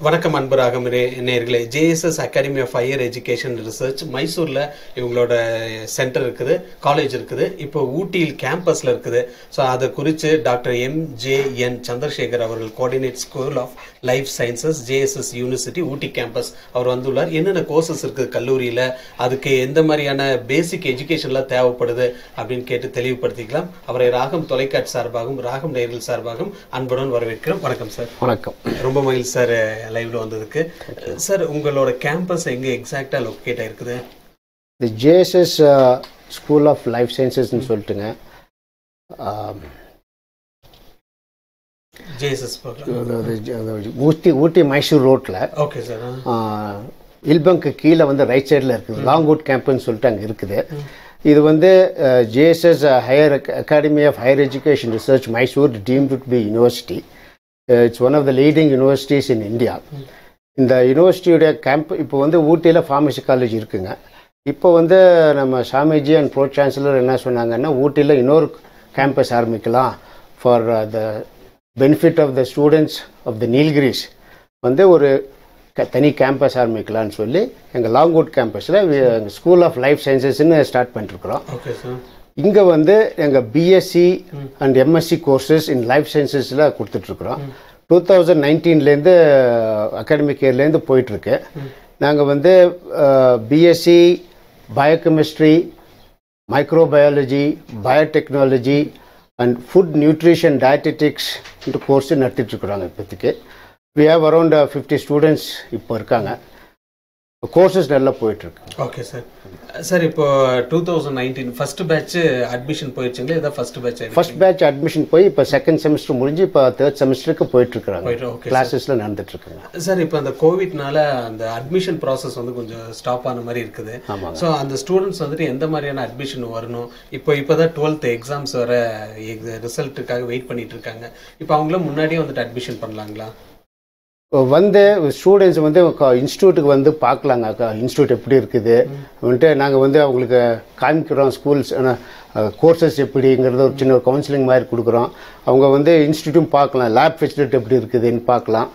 வணக்கம் அன்பு ராகம் நே- நேயர்களே JSS academy of higher education research மைசூரில் இவங்களோட சென்டர் இருக்குது காலேஜ் இருக்குது இப்போ ஊட்டியில் கேம்பஸில் இருக்குது ஸோ அதை குறித்து doctor M J N Chandrasekhar அவர்கள் coordinate school of life sciences JSS university Ooty campus அவர் வந்துள்ளார் என்னென்ன கோர்சஸ் இருக்குது கல்லூரியில் அதுக்கு எந்த மாதிரியான பேசிக் எஜுகேஷன்லாம் தேவைப்படுது அப்படின்னு கேட்டு தெளிவுபடுத்திக்கலாம் அவரை ராகம் தொலைக்காட்சி சார்பாகவும் ராகம் நேயர்கள் சார்பாகவும் அன்புடன் வரவேற்கிறோம் வணக்கம் சார் வணக்கம் ரொம்ப மகிழ்ச்சி சார் லைவ்ல வந்ததுக்கு சார் உங்களோட கேம்பஸ் எங்க எக்ஸாக்டா லொக்கேட் ஆயிருக்குது இந்த ஜேஎஸ்எஸ் ஸ்கூல் ஆஃப் லைஃப் சயின்சஸ்ன்னு சொல்லிட்டுங்க ஆம், ஜேசஸ் அது- அது- அது ஊட்டி ஊட்டி மைசூர் ரோட்டில் ஓகே சார் இல்பங்க்கு கீழே வந்து ரைட் சைடில் இருக்குது லாங்வுட் கேம்பஸ்னு சொல்லிட்டு அங்கே இருக்குது இது வந்து JSS higher academy of higher education research Mysore deemed to be university it's one of the leading universities in India இந்த யூனிவர்சிட்டியுடைய கேம்ப் இப்போ வந்து ஊட்டியில் ஃபார்மசி காலேஜ் இருக்குங்க இப்போ வந்து நம்ம சாமிஜி அண்ட் ப்ரோ சான்சலர் என்ன சொன்னாங்கன்னா ஊட்டியில் இன்னொரு கேம்பஸ் ஆரம்பிக்கலாம் for the benefit of the students of the Nilgiris வந்து ஒரு க- தனி கேம்பஸ் ஆரம்பிக்கலாம்னு சொல்லி எங்கள் லாங்வுட் கேம்பஸில் ஸ்கூல் ஆஃப் லைஃப் சயின்சஸ்ன்னு ஸ்டார்ட் பண்ணிட்டுருக்குறோம் ஓகே சார் இங்கே வந்து எங்கள் BSc and MSc courses in life சயின்சஸில் கொடுத்துட்ருக்குறோம் டூ தௌசண்ட் நைன்டீன்லேருந்து அகாடமிக் இயர்லேருந்து போயிட்டுருக்கு நாங்கள் வந்து BSc biochemistry microbiology biotechnology and food nutrition dietetics course நடத்திட்டுருக்குறாங்க இப்போதைக்கு we have around fifty students இப்போ இருக்காங்க கோர்சஸ் நல்லா போயிட்டுருக்கு ஓகே சார் சார் இப்போ two thousand nineteen first batch admission போயிடுச்சுங்களா இதான் first batch first batch admission போய் இப்போ செகண்ட் செமஸ்டர் முடிஞ்சு இப்போ தேர்ட் செமஸ்டருக்கு போயிட்டு இருக்காங்க போயிட்டு ஓகே கிளாஸஸ்ல நடந்துட்டு இருக்காங்க சார் இப்போ அந்த கோவிட்னால அந்த அட்மிஷன் ப்ராசஸ் வந்து கொஞ்சம் ஸ்டாப் ஆன மாதிரி இருக்குது ஆமாங்க. ஸோ அந்த ஸ்டூடெண்ட்ஸ் வந்துட்டு எந்த மாதிரியான அட்மிஷன் வரணும் இப்போ இப்போ தான் டுவெல்த் எக்ஸாம்ஸ் வர ரிசல்ட்டுக்காக வெயிட் பண்ணிட்டு இருக்காங்க இப்போ அவங்களும் முன்னாடியே வந்துட்டு அட்மிஷன் பண்ணலாங்களா வந்து ஸ்டூடெண்ட்ஸ் வந்து இன்ஸ்டியூட்டுக்கு வந்து பார்க்கலாங்க இன்ஸ்டியூட் எப்படி இருக்குது வந்துட்டு நாங்கள் வந்து அவங்களுக்கு காமிக்கிறோம் ஸ்கூல்ஸ் கோர்சஸ் எப்படிங்கிறது ஒரு சின்ன கவுன்சிலிங் மாதிரி கொடுக்குறோம் அவங்க வந்து இன்ஸ்டியூட்டும் பார்க்கலாம் லேப் ஃபெசிலிட்டி எப்படி இருக்குதுன்னு பார்க்கலாம்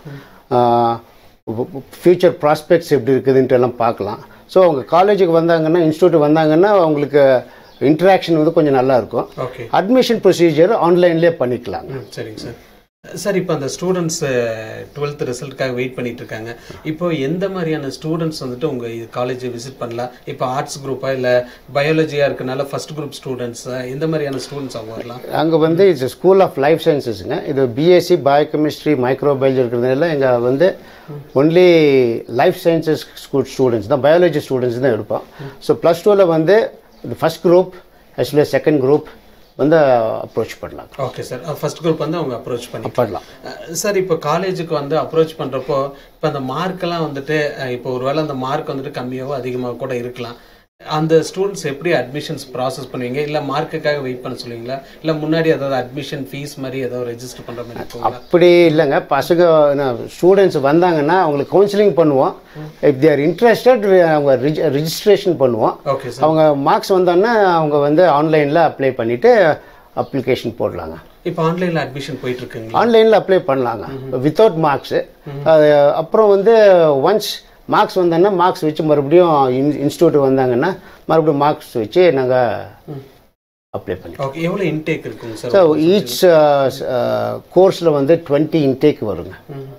ஃப்யூச்சர் ப்ராஸ்பெக்ட்ஸ் எப்படி இருக்குதுன்ட்டு எல்லாம் பார்க்கலாம் ஸோ அவங்க காலேஜுக்கு வந்தாங்கன்னா இன்ஸ்டியூட் வந்தாங்கன்னா அவங்களுக்கு இன்ட்ராக்ஷன் வந்து கொஞ்சம் நல்லா இருக்கும் ஓகே அட்மிஷன் ப்ரொசீஜர் ஆன்லைன்லேயே பண்ணிக்கலாங்க ம் சரிங்க சார் சார் இப்போ அந்த ஸ்டூடெண்ட்ஸ் டுவெல்த் ரிசல்ட்டுக்காக வெயிட் பண்ணிட்டு இருக்காங்க இப்போ எந்த மாதிரியான ஸ்டூடெண்ட்ஸ் வந்துட்டு உங்க காலேஜ் விசிட் பண்ணலாம் இப்போ ஆர்ட்ஸ் குரூப்பா இல்ல பயாலஜியா இருக்கனால ஃபர்ஸ்ட் குரூப் ஸ்டூடெண்ட்ஸ் எந்த மாதிரியான ஸ்டூடெண்ட்ஸ் அவங்க வரலாம் அங்கே வந்து இட்ஸ் ஸ்கூல் ஆஃப் லைஃப் சயின்சஸ்ங்க இது பிஎஸ்சி பயோகெமிஸ்ட்ரி மைக்ரோபயாலஜி இருக்கிறதுனால இங்கே வந்து only life sciences school students தான் பயாலஜி ஸ்டூடெண்ட்ஸ் தான் எடுப்போம் ஸோ ப்ளஸ் டூவில் வந்து first group actually second group வந்து அப்ரோச் பண்ணலாம் ஓகே சார் ஃபர்ஸ்ட் குரூப் வந்து அவங்க அப்ரோச் பண்ணி பண்ணலாம் சார் இப்போ காலேஜுக்கு வந்து அப்ரோச் பண்ணுறப்போ இப்போ அந்த மார்க்கெல்லாம் வந்துட்டு அஹ், இப்போ ஒருவேளை அந்த மார்க் வந்துட்டு கம்மியாகவோ அதிகமாக கூட இருக்கலாம் அந்த ஸ்டூடெண்ட்ஸ் எப்படி அட்மிஷன்ஸ் ப்ராசஸ் பண்ணுவீங்க இல்லை மார்க்குக்காக வெயிட் பண்ண சொல்லுவீங்களா இல்லை முன்னாடி ஏதாவது அட்மிஷன் ஃபீஸ் மாதிரி ஏதாவது ரெஜிஸ்டர் பண்ணுற மாதிரி இருக்குங்களா அப்படி இல்லைங்க பசங்க ஸ்டூடெண்ட்ஸ் வந்தாங்கன்னா அவங்களுக்கு கவுன்சிலிங் பண்ணுவோம் இஃப் தேர் இன்ட்ரெஸ்டட் அவங்க ரிஜிஸ்ட்ரேஷன் பண்ணுவோம் ஓகே சார் அவங்க மார்க்ஸ் வந்தோன்னா அவங்க வந்து ஆன்லைனில் அப்ளை பண்ணிவிட்டு அப்ளிகேஷன் போடலாங்க இப்போ ஆன்லைனில் அட்மிஷன் போயிட்டு இருக்குங்களா ஆன்லைனில் அப்ளை பண்ணலாங்க வித்தவுட் மார்க்ஸு அது அப்புறம் வந்து ஒன்ஸ் மார்க்ஸ் வந்தோன்னா மார்க்ஸ் வச்சு மறுபடியும் இன்ஸ்டியூட் வந்தாங்கன்னா மறுபடியும் மார்க்ஸ் வச்சு நாங்கள் அப்ளை பண்ணி ஓகே எவ்வளோ இன்டேக் இருக்குங்க சார் ஸோ ஈச் கோர்ஸில் வந்து டுவெண்ட்டி இன்டேக் வருங்க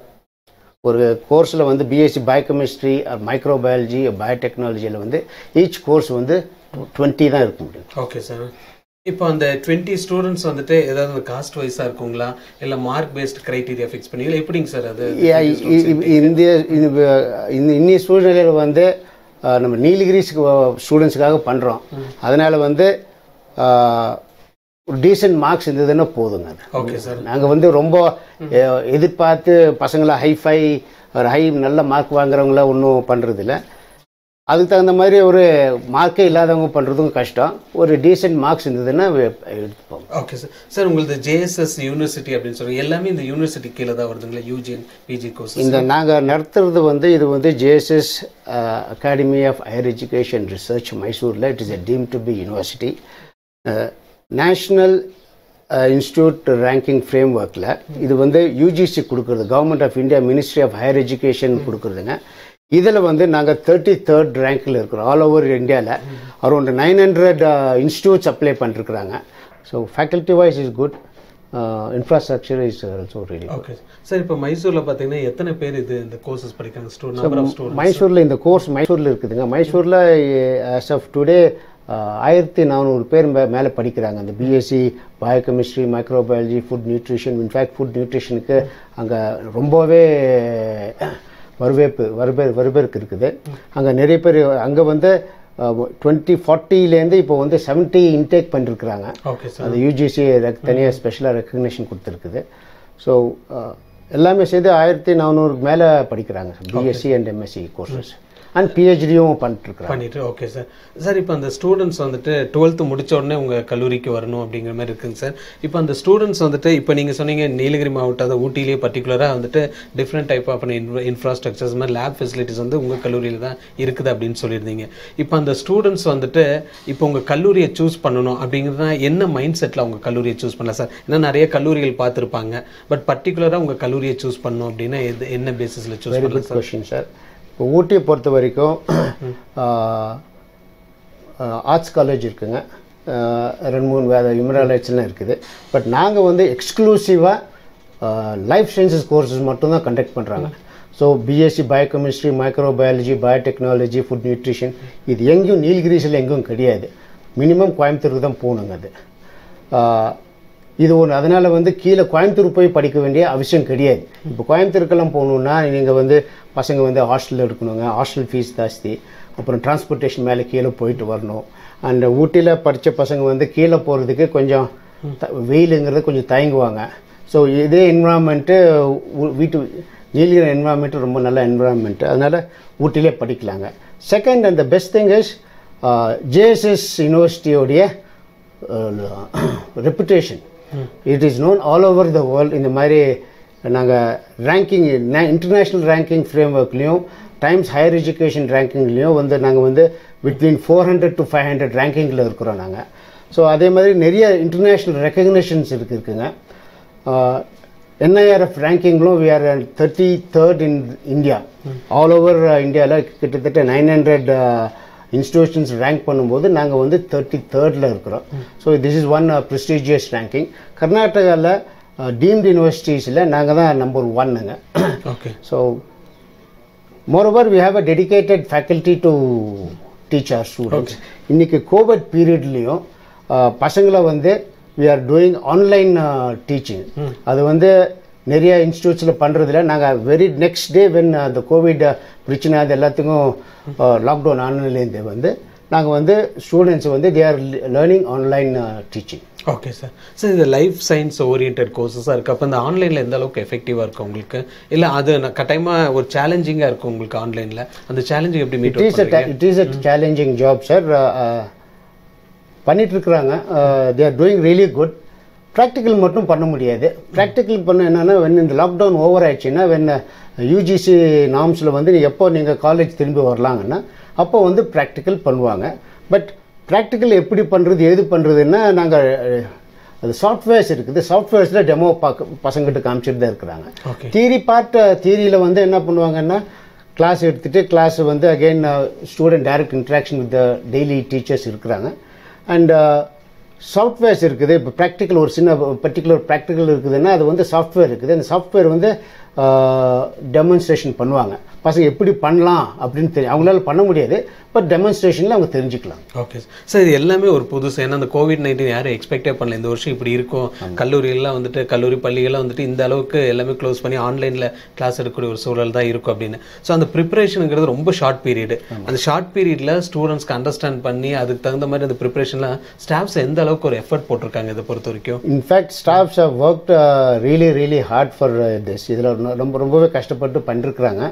ஒரு கோர்ஸில் வந்து பிஎஸ்சி பயோகெமிஸ்ட்ரி மைக்ரோபயாலஜி பயோடெக்னாலஜியில் வந்து ஈச் கோர்ஸ் வந்து டுவெண்ட்டி தான் இருக்க முடியும் ஓகே சார் இப்போ அந்த டுவெண்ட்டி ஸ்டூடெண்ட்ஸ் வந்துட்டு ஏதாவது காஸ்ட் வைஸாக இருக்குங்களா இல்லை மார்க் பேஸ்ட் கிரைட்டீரியா ஃபிக்ஸ் பண்ணுவீங்களா எப்படிங்க சார் அது இ- இ- இ- இந்திய இந்த இன்னிய சூழ்நிலையில் வந்து அஹ், நம்ம நீலகிரிஸ்க்கு ஸ்டூடெண்ட்ஸுக்காக பண்ணுறோம் அதனால் வந்து அஹ், ஒரு டீசென்ட் மார்க்ஸ் இருந்ததுன்னா போதுங்க அது ஓகே சார் நாங்கள் வந்து ரொம்ப அஹ், எதிர்பார்த்து பசங்களை ஹைஃபை ஒரு ஹை நல்ல மார்க் வாங்குறவங்கள ஒன்றும் பண்ணுறதில்ல அதுக்கு தகுந்த மாதிரி ஒரு மார்க்கே இல்லாதவங்க பண்ணுறதும் கஷ்டம் ஒரு டீசென்ட் மார்க்ஸ் இருந்ததுன்னா வெ- எடுத்துப்போம் ஓகே சார் சார் உங்களது ஜேஎஸ்எஸ் யூனிவர்சிட்டி அப்படின்னு சொல்லுங்க எல்லாமே இந்த யூனிவர்சிட்டி கீழே தான் வருதுங்களா யூஜிஎன் பிஜி கோர்ஸ் இந்த நாங்கள் நடத்துறது வந்து இது வந்து JSS academy of higher education research மைசூரில் it is a deemed to be university national institute ranking frame ஒர்க்கில் இது வந்து யூஜிசி கொடுக்குறது government of India ministry of higher education கொடுக்குறதுங்க இதில் வந்து நாங்கள் தேர்ட்டி தேர்ட் ரேங்க்கில் இருக்கிறோம் ஆல் ஓவர் இந்தியாவில் around nine hundred institutes apply பண்ணிருக்கிறாங்க so faculty wise is good infrastructure is also ready okay sir இப்போ மைசூர்ல பாத்தீங்கன்னா எத்தனை பேர் இது இந்த கோர்சஸ் படிக்கிறாங்க ஸ்டூடெண்ட் நம்பர் ஆஃப் ஸ்டூடெண்ட் மைசூரில் இந்த கோர்ஸ் மைசூரில் இருக்குதுங்க மைசூரில் ஆஸ் ஆஃப் டுடே ஆயிரத்தி நானூறு பேர் மே மேலே படிக்கிறாங்க அந்த BSc biochemistry microbiology food nutrition in fact food நியூட்ரிஷனுக்கு அங்கே ரொம்பவே வரவேற்பு வரவே வரவேற்பு இருக்குது அங்கே நிறைய பேர் அங்கே வந்து டுவெண்ட்டி ஃபார்ட்டிலேருந்து இப்போ வந்து செவன்ட்டி இன்டேக் பண்ணிருக்கிறாங்க ஓகே சார் அது யூஜிசி தனியாக ஸ்பெஷலாக ரெக்கக்னிஷன் கொடுத்துருக்குது ஸோ எல்லாமே சேர்த்து ஆயிரத்தி நானூறு மேலே படிக்கிறாங்க BSc and MSc courses and பிஹெச்டியும் பண்ணிட்டுருக்குறாங்க பண்ணிட்டு ஓகே சார் சார் இப்போ அந்த ஸ்டூடெண்ட்ஸ் வந்துட்டு டுவெல்த்து முடிச்ச உடனே உங்க கல்லூரிக்கு வரணும் அப்படிங்கிற மாதிரி இருக்குங்க சார் இப்போ அந்த ஸ்டூடெண்ட்ஸ் வந்துட்டு இப்போ நீங்க சொன்னீங்க நீலகிரி மாவட்டம் அதை ஊட்டிலேயே பர்டிகுலராக வந்துட்டு டிஃப்ரெண்ட் டைப் ஆஃப் இன்ஃப்ராஸ்ட்ரக்சர்ஸ் மாதிரி லேப் ஃபெசிலிட்டிஸ் வந்து உங்க கல்லூரியில் தான் இருக்குது அப்படின்னு சொல்லியிருந்தீங்க இப்போ அந்த ஸ்டூடெண்ட்ஸ் வந்துட்டு இப்போ உங்க கல்லூரியை சூஸ் பண்ணணும் அப்படிங்கிறது என்ன மைண்ட் செட்டில் அவங்க கல்லூரியை சூஸ் பண்ணலாம் சார் ஏன்னா நிறைய கல்லூரிகள் பார்த்துருப்பாங்க பட் பர்டிகுலராக உங்க கல்லூரியை சூஸ் பண்ணணும் அப்படின்னா எது என்ன பேசிஸில் சூஸ் வெரி பண்ணலாம் குட் கொஷின் சார் இப்போ ஊட்டியை பொறுத்த வரைக்கும் ஆர்ட்ஸ் காலேஜ் இருக்குங்க ஆஹ் ரெண்டு மூணு வேறு இமராலஜ்லாம் இருக்குது பட் நாங்கள் வந்து எக்ஸ்க்ளூசிவாக லைஃப் சயின்சஸ் கோர்சஸ் மட்டும்தான் கண்டக்ட் பண்ணுறாங்க so BSc biochemistry microbiology biotechnology food nutrition இது எங்கேயும் நீலகிரிஸில் எங்கேயும் கிடையாது மினிமம் கோயம்புத்தூருக்கு தான் போகணுங்க அது ஆஹ் இது ஒன்று அதனால் வந்து கீழே கோயம்புத்தூர் போய் படிக்க வேண்டிய அவசியம் கிடையாது இப்போ கோயம்புத்தூருக்கெல்லாம் போகணுன்னா நீங்கள் வந்து பசங்க வந்து ஹாஸ்டலில் இருக்கணுங்க ஹாஸ்டல் ஃபீஸ் ஜாஸ்தி அப்புறம் டிரான்ஸ்போர்ட்டேஷன் மேலே கீழே போயிட்டு வரணும் அண்ட் ஊட்டியில் படித்த பசங்க வந்து கீழே போகிறதுக்கு கொஞ்சம் த- வெயிலுங்கிறது கொஞ்சம் தயங்குவாங்க ஸோ இதே என்விரான்மெண்ட்டு வீட்டு நீலகிரி என்விரான்மெண்ட்டு ரொம்ப நல்ல என்விரான்மெண்ட்டு அதனால் ஊட்டிலே படிக்கலாங்க செகண்ட் அந்த பெஸ்ட் திங் இஸ் ஜேஎஸ்எஸ் யூனிவர்சிட்டியோடைய reputation it is known all over the world இந்த மாதிரி நாங்கள் ரேங்கிங் இன்டர்நேஷ்னல் ரேங்கிங் ஃப்ரேம் ஒர்க்லேயும் டைம்ஸ் ஹையர் எஜுகேஷன் ரேங்கிங்லேயும் வந்து நாங்கள் வந்து between four hundred to five hundred ரேங்கிங்கில் இருக்கிறோம் நாங்கள் ஸோ அதே மாதிரி நிறைய இன்டர்நேஷ்னல் ரெக்கக்னிஷன்ஸ் இருக்கு இருக்குங்க என்ஐஆர்எஃப் ரேங்கிங்லும் we are thirty third in India all over இந்தியாவில் கிட்டத்தட்ட நைன் ஹண்ட்ரட் இன்ஸ்டிடியூஷன்ஸ் ரேங்க் பண்ணும்போது நாங்கள் வந்து தேர்ட்டி தேர்டில் இருக்கிறோம் so this is one prestigious ranking கர்நாடகாவில் டீம்டு யூனிவர்சிட்டிஸில் நாங்கள் தான் நம்பர் ஒன்னுங்க okay so moreover we have a dedicated faculty to teach our students இன்னைக்கு கோவிட் பீரியட்லேயும் பசங்களை வந்து we are doing online teaching அது வந்து நிறைய இன்ஸ்டியூட்ஸில் பண்ணுறதில்ல நாங்கள் வெரி நெக்ஸ்ட் டே வென் அந்த கோவிட் பிரச்சனை அது எல்லாத்துக்கும் லாக்டவுன் ஆனதுலேருந்து வந்து நாங்கள் வந்து ஸ்டூடெண்ட்ஸ் வந்து they are learning online teaching okay sir sir இது லைஃப் சயின்ஸ் ஓரியன்ட் கோர்சஸாக இருக்குது அப்போ இந்த ஆன்லைனில் எந்த அளவுக்கு எஃபெக்டிவாக இருக்கும் உங்களுக்கு இல்லை அது நான் கட்டாயமாக ஒரு சேலஞ்சிங்காக இருக்கும் உங்களுக்கு ஆன்லைனில் அந்த சேலஞ்சிங் எப்படி meet it is it is a challenging job sir பண்ணிட்டு இருக்கிறாங்க they are doing really good practical மட்டும் பண்ண முடியாது ப்ராக்டிக்கல் பண்ண என்னன்னா வென் இந்த லாக்டவுன் ஓவர் ஆயிடுச்சுன்னா வென் யூஜிசி நார்ம்ஸில் வந்து நீ எப்போ நீங்கள் காலேஜ் திரும்பி வரலாங்கன்னா அப்போ வந்து ப்ராக்டிக்கல் பண்ணுவாங்க பட் ப்ராக்டிக்கல் எப்படி பண்ணுறது ஏது பண்ணுறதுன்னா நாங்கள் அது சாஃப்ட்வேர்ஸ் இருக்குது சாஃப்ட்வேர்ஸில் டெமோ பார்க்க பசங்கிட்ட காமிச்சிட்டு தான் இருக்கிறாங்க ஓகே தியரி பார்ட் தியரியில் வந்து என்ன பண்ணுவாங்கன்னா கிளாஸ் எடுத்துட்டு கிளாஸ் வந்து again student direct interaction with daily teachers இருக்கிறாங்க அண்ட் சாஃப்ட்வேர்ஸ் இருக்குது இப்போ ப்ராக்டிக்கல் ஒரு சின்ன பர்டிகுலர் ப்ராக்டிக்கல் இருக்குதுன்னா அது வந்து சாஃப்ட்வேர் இருக்குது அந்த சாஃப்ட்வேர் வந்து டெமான்ஸ்ட்ரேஷன் பண்ணுவாங்க பசங்க எப்படி பண்ணலாம் அப்படின்னு தெரியும் அவங்களால பண்ண முடியாது பட் டெமான்ஸ்ட்ரேஷனில் அவங்க தெரிஞ்சுக்கலாம் ஓகே சார் இது எல்லாமே ஒரு புதுசு ஏன்னா அந்த கோவிட் நைன்டீன் யாரும் எக்ஸ்பெக்டே பண்ணல இந்த வருஷம் இப்படி இருக்கும் கல்லூரியெல்லாம் வந்துட்டு கல்லூரி பள்ளிகள்லாம் வந்துட்டு இந்த அளவுக்கு எல்லாமே க்ளோஸ் பண்ணி ஆன்லைனில் கிளாஸ் எடுக்கக்கூடிய ஒரு சூழல் தான் இருக்கும் அப்படின்னு ஸோ அந்த ப்ரிப்பரேஷனுங்கிறது ரொம்ப ஷார்ட் பீரியட் அந்த ஷார்ட் பீரியடில் ஸ்டூடெண்ட்ஸ்க்கு அண்டர்ஸ்டாண்ட் பண்ணி அதுக்கு தகுந்த மாதிரி அந்த ப்ரிப்பரேஷன்லாம் ஸ்டாஃப்ஸ் எந்த அளவுக்கு ஒரு எஃபர்ட் போட்டிருக்காங்க இதை பொறுத்த வரைக்கும் in fact staffs have worked really really hard for this இதில் ரொம்ப ரொம்பவே கஷ்டப்பட்டு பண்ணிருக்கிறாங்க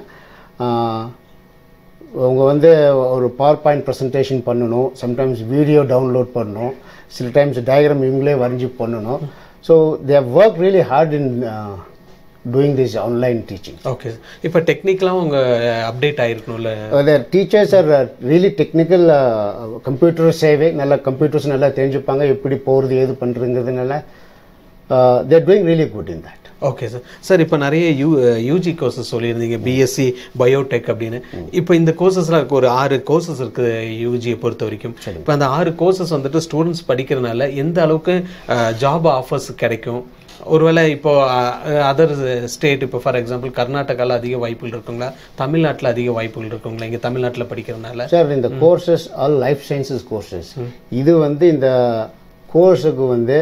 அவங்க வந்து ஒரு பவர் பாயிண்ட் ப்ரெசன்டேஷன் பண்ணணும் சம்டைம்ஸ் வீடியோ டவுன்லோட் பண்ணணும் சில டைம்ஸ் டயக்ராம் இவங்களே வரைஞ்சி பண்ணணும் so they have work really hard in doing this online teaching okay இப்போ டெக்னிக்கலாக உங்க அப்டேட் ஆயிருக்கணும்ல the teachers are uh, really technical computer சேவை நல்ல கம்ப்யூட்டர்ஸ் நல்லா தெரிஞ்சுப்பாங்க எப்படி போகிறது ஏது பண்ணுறதுங்கிறதுனால they're doing really good in that okay sir sir இப்போ நிறைய யூ யூஜி கோர்சஸ் சொல்லியிருந்தீங்க பிஎஸ்சி பயோடெக் அப்படின்னு இப்போ இந்த கோர்சஸ்லாம் இருக்கு ஒரு ஆறு கோர்சஸ் இருக்குது யூஜியை பொறுத்த வரைக்கும் இப்போ அந்த ஆறு கோர்சஸ் வந்துட்டு ஸ்டூடெண்ட்ஸ் படிக்கிறதுனால எந்த அளவுக்கு ஜாப் ஆஃபர்ஸ் கிடைக்கும் ஒருவேளை இப்போ அதர் ஸ்டேட் இப்போ ஃபார் எக்ஸாம்பிள் கர்நாடகாவில் அதிக வாய்ப்புகள் இருக்குங்களா தமிழ்நாட்டில் அதிக வாய்ப்புகள் இருக்குங்களா இங்கே தமிழ்நாட்டில் படிக்கிறதுனால சார் இந்த courses all life sciences courses இது வந்து இந்த கோர்ஸுக்கு வந்து